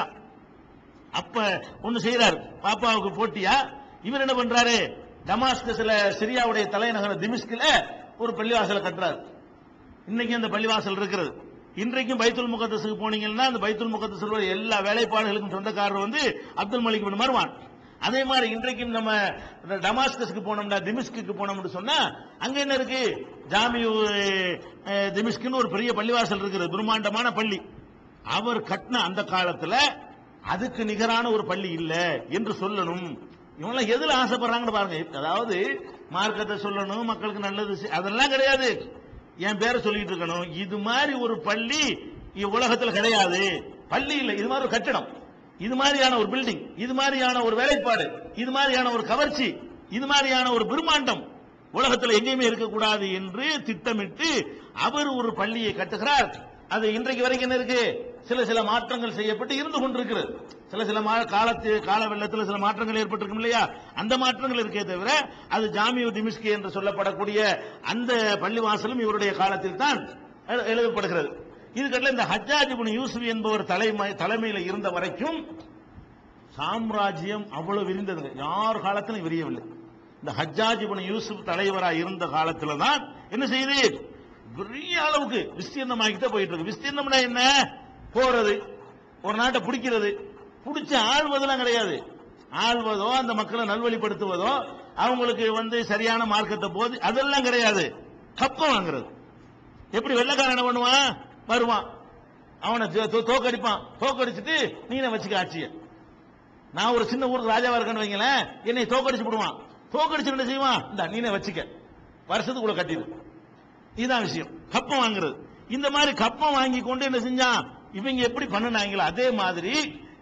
[SPEAKER 1] அப்ப ஒண்ணு செய்யறாரு பாப்பாவுக்கு போட்டியா இவர் என்ன பண்றாரு டமாஸ்கஸ்ல சிரியாவுடைய தலைநகரம் திமிஸ்கில் ஒரு பள்ளிவாசலை கட்டுறாரு இன்னைக்கு அந்த பள்ளிவாசல் இருக்கிறது இன்றைக்கும் பைத்துல் முகத்தஸுக்கு போனீங்கன்னா அந்த பைத்துல் முகத்தஸில் உள்ள எல்லா வேலைப்பாடுகளுக்கும் சொந்தக்காரர் வந்து அப்துல் மலிக் பின் மர்வான் அதே மாதிரி இன்றைக்கும் நம்ம டமாஸ்கஸ்க்கு போனோம்னா திமிஸ்குக்கு போனோம்னு சொன்னா அங்க என்ன இருக்கு ஜாமியு அஹ், திமிஸ்குன்னு ஒரு பெரிய பள்ளிவாசல் இருக்குது பிரம்மாண்டமான பள்ளி அவர் கட்டின அந்த காலத்துல அதுக்கு நிகரான ஒரு பள்ளி இல்ல என்று சொல்லணும் இவங்களாம் எதுல ஆசைப்படுறாங்கன்னு பாருங்க அதாவது மார்க்கத்தை சொல்லணும் மக்களுக்கு நல்லது செய்- அதெல்லாம் கிடையாது என் பேரை சொல்லிட்டு இருக்கணும் இது மாதிரி ஒரு பள்ளி இ- உலகத்துல கிடையாது பள்ளி இல்ல இது மாதிரி ஒரு கட்டிடம் இது மாதிரியான ஒரு பில்டிங் இது மாதிரியான ஒரு வேலைப்பாடு இது மாதிரியான ஒரு கவர்ச்சி இது மாதிரியான ஒரு பிரம்மாண்டம் உலகத்துல எங்கேயுமே இருக்கக்கூடாது என்று திட்டமிட்டு அவர் ஒரு பள்ளியை கட்டுகிறார் அது இன்றைக்கு வரைக்கும் என்ன இருக்கு சில சில மாற்றங்கள் செய்யப்பட்டு இருந்து கொண்டிருக்கிறது சில சில மா- காலத்து கால வெள்ளத்தில் சில மாற்றங்கள் ஏற்பட்டிருக்கும் இல்லையா அந்த மாற்றங்கள் இருக்கே தவிர அது ஜாமியு திமிஸ்கி என்று சொல்லப்படக்கூடிய அந்த பள்ளிவாசலும் இவருடைய காலத்தில் தான் எழு- எழுதப்படுகிறது இதுக்கடல இந்த ஹஜ்ஜாஜ் இப்னு யூசுப் என்பவர் தலைமை தலைமையில் இருந்த வரைக்கும் சாம்ராஜ்யம் அவ்வளவு விரிந்ததுங்க யார் காலத்திலும் விரியவில்லை இந்த ஹஜ்ஜாஜ் இப்னு யூசுப் தலைவரா இருந்த காலத்துல தான் என்ன செய்யுது பெரிய அளவுக்கு விஸ்தீர்ணமாகிட்டே போயிட்டு இருக்கு விஸ்தீர்ணம்னா என்ன போறது ஒரு நாட்டை பிடிக்கிறது பிடிச்ச ஆள்வதெல்லாம் கிடையாது ஆள்வதோ அந்த மக்களை நல்வழிப்படுத்துவதோ அவங்களுக்கு வந்து சரியான மார்க்கத்தை போது அதெல்லாம் கிடையாது கப்பம் வாங்குறது எப்படி வெள்ளக்காரன் என்ன பண்ணுவான் வருவான் அவனை தோ- தோ- தோக்கடிப்பான் தோக்கடிச்சிட்டு நீனை வச்சுக்க ஆட்சிய நான் ஒரு சின்ன ஊருக்கு ராஜாவா இருக்கேன்னு வைங்களேன் என்னை தோக்கடிச்சு விடுவான் தோக்கடிச்சு என்ன செய்வான் இந்த நீனை வச்சுக்க வருஷத்துக்குள்ள கட்டிடு இதுதான் விஷயம் கப்பம் வாங்குறது இந்த மாதிரி கப்பம் வாங்கி கொண்டு என்ன செஞ்சான் இவங்க எப்படி பண்ணுனாங்களோ அதே மாதிரி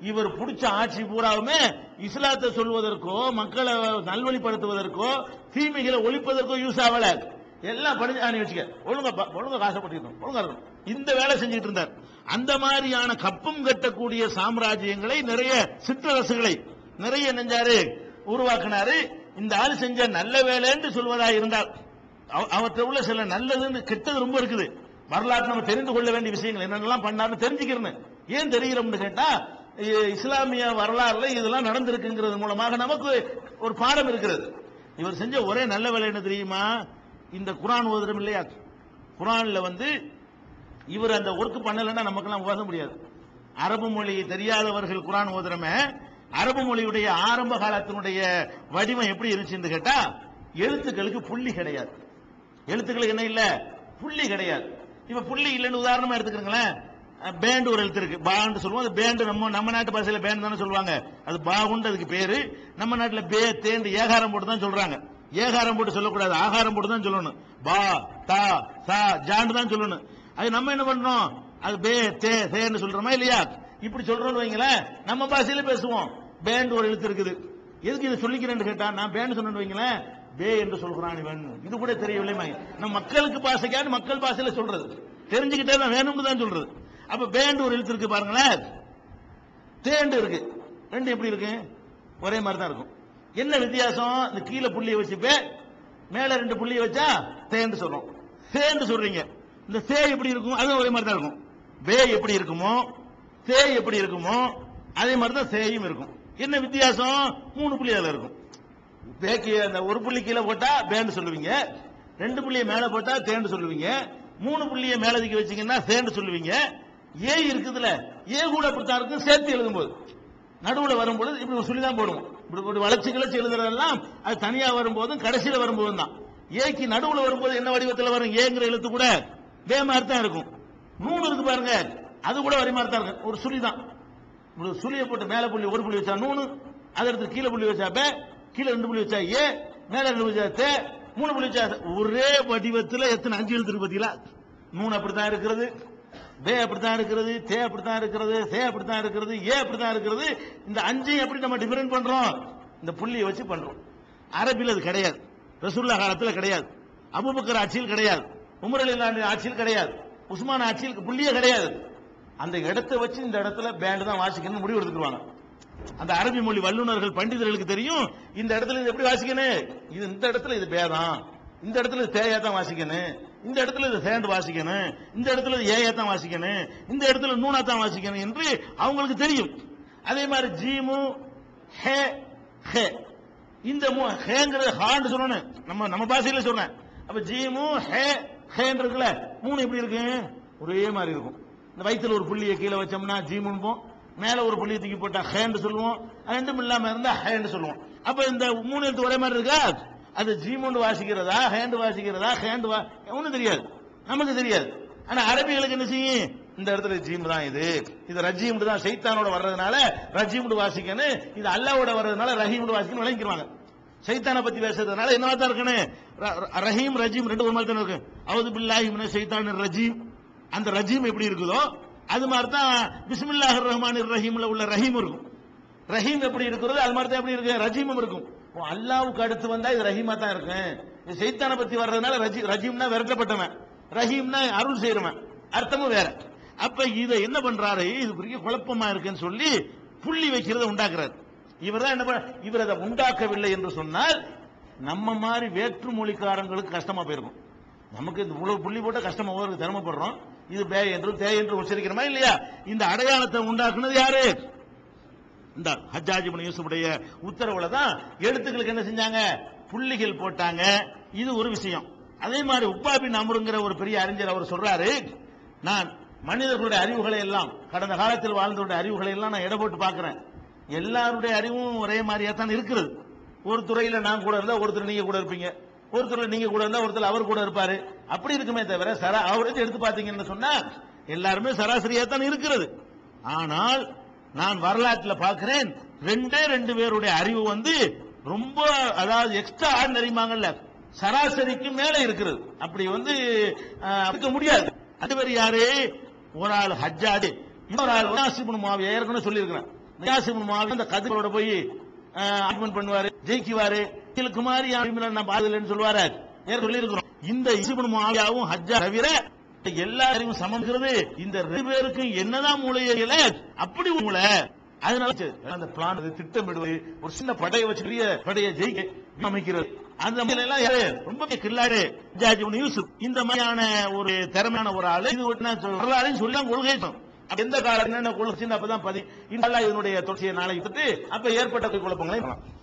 [SPEAKER 1] இவர் பிடிச்ச ஆட்சி பூராவுமே இஸ்லாத்தை சொல்வதற்கோ மக்களை நல்வழிப்படுத்துவதற்கோ தீமைகளை ஒழிப்பதற்கோ யூஸ் ஆகல எல்லாம் படிஞ்சு ஆ, நீ வச்சுக்க ஒழுங்கா ப- ஒழுங்கா காசப்பட்டிருக்கணும் ஒழுங்கா இருக்கணும் இந்த வேலை செஞ்சுட்டு இருந்தார் அந்த மாதிரியான கப்பம் கட்டக்கூடிய சாம்ராஜ்யங்களை நிறைய சிற்றரசுகளை நிறைய நெஞ்சாரு உருவாக்கினாரு இந்த ஆள் செஞ்ச நல்ல வேலைன்னு சொல்வதா இருந்தால் அவ- அவற்றை உள்ள சில நல்லதுன்னு கெட்டது ரொம்ப இருக்குது வரலாற்று நம்ம தெரிந்து கொள்ள வேண்டிய விஷயங்கள் என்னென்னலாம் பண்ணாருன்னு தெரிஞ்சுக்கிறேன் ஏன் தெரிகிறோம்னு கேட்டா இ- இஸ்லாமிய வரலாறுல இதெல்லாம் நடந்திருக்குங்கிறது மூலமாக நமக்கு ஒரு பாடம் இருக்கிறது இவர் செஞ்ச ஒரே நல்ல வேலை என்ன தெரியுமா இந்த குரான் ஓதுறோம் இல்லையா குரான்ல வந்து இவர் அந்த ஒர்க் பண்ணலைன்னா நமக்கெல்லாம் ஓத முடியாது அரபு மொழி தெரியாதவர்கள் குரான் ஓதுறமே அரபு மொழியுடைய ஆரம்ப காலத்தினுடைய வடிவம் எப்படி இருந்துச்சுன்னு கேட்டா எழுத்துக்களுக்கு புள்ளி கிடையாது எழுத்துக்களுக்கு என்ன இல்ல புள்ளி கிடையாது இப்ப புள்ளி இல்லைன்னு உதாரணமா எடுத்துக்கிறீங்களேன் பேண்ட் ஒரு எழுத்து இருக்கு பான்னு சொல்லுவோம் அது பேண்ட் நம்ம நம்ம நாட்டு பாஷையில பேண்ட் தானே சொல்லுவாங்க அது பாகுண்டு அதுக்கு பேரு நம்ம நாட்டுல பே தேண்டு ஏகாரம் போட்டு தான் சொல்றாங்க ஏகாரம் போட்டு சொல்லக்கூடாது ஆகாரம் போட்டு தான் சொல்லணும் பா தா சா ஜாண்டு தான் சொல்லணும் அது நம்ம என்ன பண்றோம் அது பே தே தேன்னு சொல்றோமா இல்லையா இப்படி சொல்றோம்னு வைங்களேன் நம்ம பாஷையில பேசுவோம் பேண்ட் ஒரு எழுத்து இருக்குது எதுக்கு இதை சொல்லிக்கிறேன்னு கேட்டா நான் பேண்ட் சொன்னேன்னு வைங்களேன் பே என்று சொல்கிறான் இவன் இது கூட தெரியவில்லை மகன். நம்ம மக்களுக்கு பாசைக்கான மக்கள் பாஷையில சொல்றது தெரிஞ்சுக்கிட்டே தான் வேணும்னு தான் சொல்றது அப்ப பேண்ட் ஒரு எழுத்து இருக்கு பாருங்களேன் தேண்டு இருக்கு ரெண்டு எப்படி இருக்கு ஒரே மாதிரி தான் இருக்கும் என்ன வித்தியாசம் இந்த கீழே புள்ளியை வச்சு பே மேல ரெண்டு புள்ளியை வச்சா தேண்டு சொல்றோம் தேண்டு சொல்றீங்க இந்த தே எப்படி இருக்கும் அதுவும் ஒரே மாதிரி தான் இருக்கும் பே எப்படி இருக்குமோ தே எப்படி இருக்குமோ அதே மாதிரி தான் சேயும் இருக்கும் என்ன வித்தியாசம் மூணு புள்ளி அதுல இருக்கும் பேக்கு அந்த ஒரு புள்ளி கீழே போட்டா பேண்டு சொல்லுவீங்க ரெண்டு புள்ளியை மேல போட்டா தேண்டு சொல்லுவீங்க மூணு புள்ளியை மேல தூக்கி வச்சீங்கன்னா சேண்டு சொல்லுவீங்க ஏ இருக்குதுல ஏ கூட அப்படித்தான் இருக்கும் சேர்த்து எழுதும்போது நடுவுல வரும்போது இப்படி ஒரு சொல்லி தான் போடுவோம் இப்படி இப்படி வளர்ச்சி கிளச்சி எழுதுறதெல்லாம் அது தனியா வரும்போதும் கடைசியில வரும்போதும் தான் ஏக்கு நடுவுல வரும்போது என்ன வடிவத்தில் வரும் ஏங்கிற எழுத்து கூட வே மாதிரி தான் இருக்கும் நூறு இருக்கு பாருங்க அது கூட வரி மாதிரி தான் இருக்கும் ஒரு சுழி தான் இப்படி ஒரு சுழியை போட்டு மேல புள்ளி ஒரு புள்ளி வச்சா நூணு அதை எடுத்து கீழே புள்ளி வச்சா பே கீழே ரெண்டு புள்ளி வச்சா ஏ மேல ரெண்டு புள்ளி வச்சா தே மூணு புள்ளி வச்சா தே. ஒரே வடிவத்துல எத்தனை அஞ்சு எழுத்து இருக்கு பாத்தீங்களா நூன் அப்படித்தான் இருக்கிறது பே அப்படித்தான் இருக்கிறது தே அப்படித்தான் இருக்கிறது தே அப்படித்தான் இருக்கிறது ஏ அப்படித்தான் இருக்கிறது இந்த அஞ்சையும் எப்படி நம்ம டிஃபரெண்ட் பண்றோம் இந்த புள்ளியை வச்சு பண்றோம் அரபில் அது கிடையாது ரசூல்லா காலத்துல கிடையாது அபூபக்கர் ஆட்சியில் கிடையாது உமர் அலி அல்லாஹ் ஆட்சியில் கிடையாது உஸ்மான் ஆட்சியில் புள்ளியே கிடையாது அந்த இடத்தை வச்சு இந்த இடத்துல பேண்ட் தான் வாசிக்கணும்னு முடிவு எடுத்துக்குவாங்க அந்த அரபி மொழி வல்லுநர்கள் பண்டிதர்களுக்கு தெரியும் இந்த இடத்துல இது எப்படி வாசிக்கணும் இது இந்த இடத்துல இது பேதான் இந்த இடத்துல இது தேயா தான் வாசிக்கணும் இந்த இடத்துல இது சேண்டு வாசிக்கணும் இந்த இடத்துல இது ஏயா தான் வாசிக்கணும் இந்த இடத்துல நூனா தான் வாசிக்கணும் என்று அவங்களுக்கு தெரியும் அதே மாதிரி ஜீமு ஹே ஹே இந்த மூ- ஹேங்கிறது ஹான்னு சொல்லணும் நம்ம நம்ம பாஷையில சொன்னேன் அப்ப ஜீமு ஹே ஹேன்னு இருக்குல்ல மூணு எப்படி இருக்கு ஒரே மாதிரி இருக்கும் இந்த வயித்துல ஒரு புள்ளியை கீழே வச்சோம்னா ஜீமுன்போம் மேல ஒரு புள்ளியை தூக்கி போட்டா ஹேன்னு சொல்லுவோம் ரெண்டும் இல்லாம இருந்தா ஹேன்னு சொல்லுவோம் அப்ப இந்த மூணு எழுத்து ஒரே மாதிரி இருக்கா அது ஜீமுண்டு வாசிக்கிறதா ஹேண்டு வாசிக்கிறதா ஹேண்டு வா ஒன்றும் தெரியாது நமக்கு தெரியாது ஆனா அரபிகளுக்கு என்ன செய்யும் இந்த இடத்துல ஜீம் தான் இது இது ரஜீம்டு தான் சைத்தானோட வர்றதுனால ரஜீம்டு வாசிக்கணும் இது அல்லாவோட வர்றதுனால ரஹீம்டு வாசிக்கணும் விளங்கிடுவாங்க சைத்தானை பத்தி பேசுறதுனால என்னவா தான் இருக்கணும் ர- ர- ரஹீம் ரஜீம் ரெண்டு ஒரு மாதிரி தானே இருக்கு அவது பில்லாஹி மின சைத்தான் ரஜீம் அந்த ரஜீம் எப்படி இருக்குதோ அது மாதிரி தான் பிஸ்மில்லாஹ் ரஹ்மான் ரஹீம்ல உள்ள ரஹீம் இருக்கும் ரஹீம் எப்படி இருக்கிறது அது மாதிரி தான் எப்படி இருக்கு ரஜீமும் இருக்கும் ஓ, அல்லாவுக்கு அடுத்து வந்தா இது ரஹீமா தான் இருக்கும் இது சைத்தானை பத்தி வர்றதுனால ரஜி ரஜீம்னா விரட்டப்பட்டவன் ரஹீம்னா அருள் செய்யறவன் அர்த்தமும் வேற அப்ப இதை என்ன பண்றாரு இது பெரிய குழப்பமா இருக்குன்னு சொல்லி புள்ளி வைக்கிறத உண்டாக்குறாரு இவர் தான் என்ன பண்ண இவர் அதை உண்டாக்கவில்லை என்று சொன்னால் நம்ம மாதிரி வேற்று மொழிக்காரங்களுக்கு கஷ்டமா போயிருக்கும் நமக்கு இந்த இவ்வளவு புள்ளி போட்ட கஷ்டமா போறது சிரமப்படுறோம் இது பே என்று தே என்று உச்சரிக்கிறோமா இல்லையா இந்த அடையாளத்தை உண்டாக்குனது யாரு இந்த ஹஜ்ஜாஜி இப்னு யூசுஃபுடைய உத்தரவுல தான் எழுத்துக்களுக்கு என்ன செஞ்சாங்க புள்ளிகள் போட்டாங்க இது ஒரு விஷயம் அதே மாதிரி உப்பாபின் அமருங்கிற ஒரு பெரிய அறிஞர் அவர் சொல்றாரு நான் மனிதர்களுடைய அறிவுகளை எல்லாம் கடந்த காலத்தில் வாழ்ந்தவருடைய அறிவுகளை எல்லாம் நான் எடை போட்டு பார்க்கிறேன் எல்லாருடைய அறிவும் ஒரே மாதிரியா தான் இருக்கிறது ஒரு துறையில நான் கூட இருந்தா ஒருத்தர் நீங்க கூட இருப்பீங்க ஒரு துறையில நீங்க கூட இருந்தா ஒருத்தர் அவர் கூட இருப்பாரு அப்படி இருக்குமே தவிர சரா அவருக்கு எடுத்து பாத்தீங்கன்னு சொன்னா எல்லாருமே சராசரியா தான் இருக்கிறது ஆனால் நான் வரலாற்றுல பார்க்கிறேன் ரெண்டே ரெண்டு பேருடைய அறிவு வந்து ரொம்ப அதாவது எக்ஸ்ட்ரா ஆர்டினரிமாங்கல்ல சராசரிக்கு மேல இருக்கிறது அப்படி வந்து ஆஹ், இருக்க முடியாது அது பேர் யாரு ஒரு ஆள் ஹஜ்ஜாது இன்னொரு ஆள் உனாசிபுன் மாவியா ஏற்கனவே சொல்லியிருக்கிறேன்
[SPEAKER 2] நியாசிபுன் மாவி அந்த கதிரோட போய் ஆர்குமெண்ட் பண்ணுவாரு ஜெயிக்குவாரு இதுல குமாரி நான் பாதலன்னு சொல்லுவாரு ஏற்கனவே சொல்லி இருக்கிறோம் இந்த இசுபன் மாவியாவும் ஹஜ்ஜா தவிர எல்லா அறிவும் சமங்கிறது இந்த ரெண்டு பேருக்கும் என்னதான் மூளையில அப்படி மூளை அதனால சரி, அந்த பிளான் திட்டமிடுவது ஒரு சின்ன படையை வச்சு பெரிய படையை ஜெயிக்க அமைக்கிறது அந்த மாதிரி எல்லாம் யாரு ரொம்ப கில்லாடு ஜாஜி இப்னு யூசுப் இந்த மாதிரியான ஒரு திறமையான ஒரு ஆளு இது ஒரு நான் சொல்ல- வரலாறையும் சொல்லலாம் கொள்கை எந்த காலம் என்னென்ன கொள்கை அப்பதான் பதி இந்த இதனுடைய தொடர்ச்சியை நாளைக்கு பற்றி அப்ப ஏற்பட்ட குழப்பங்களை பார்க்கலாம்.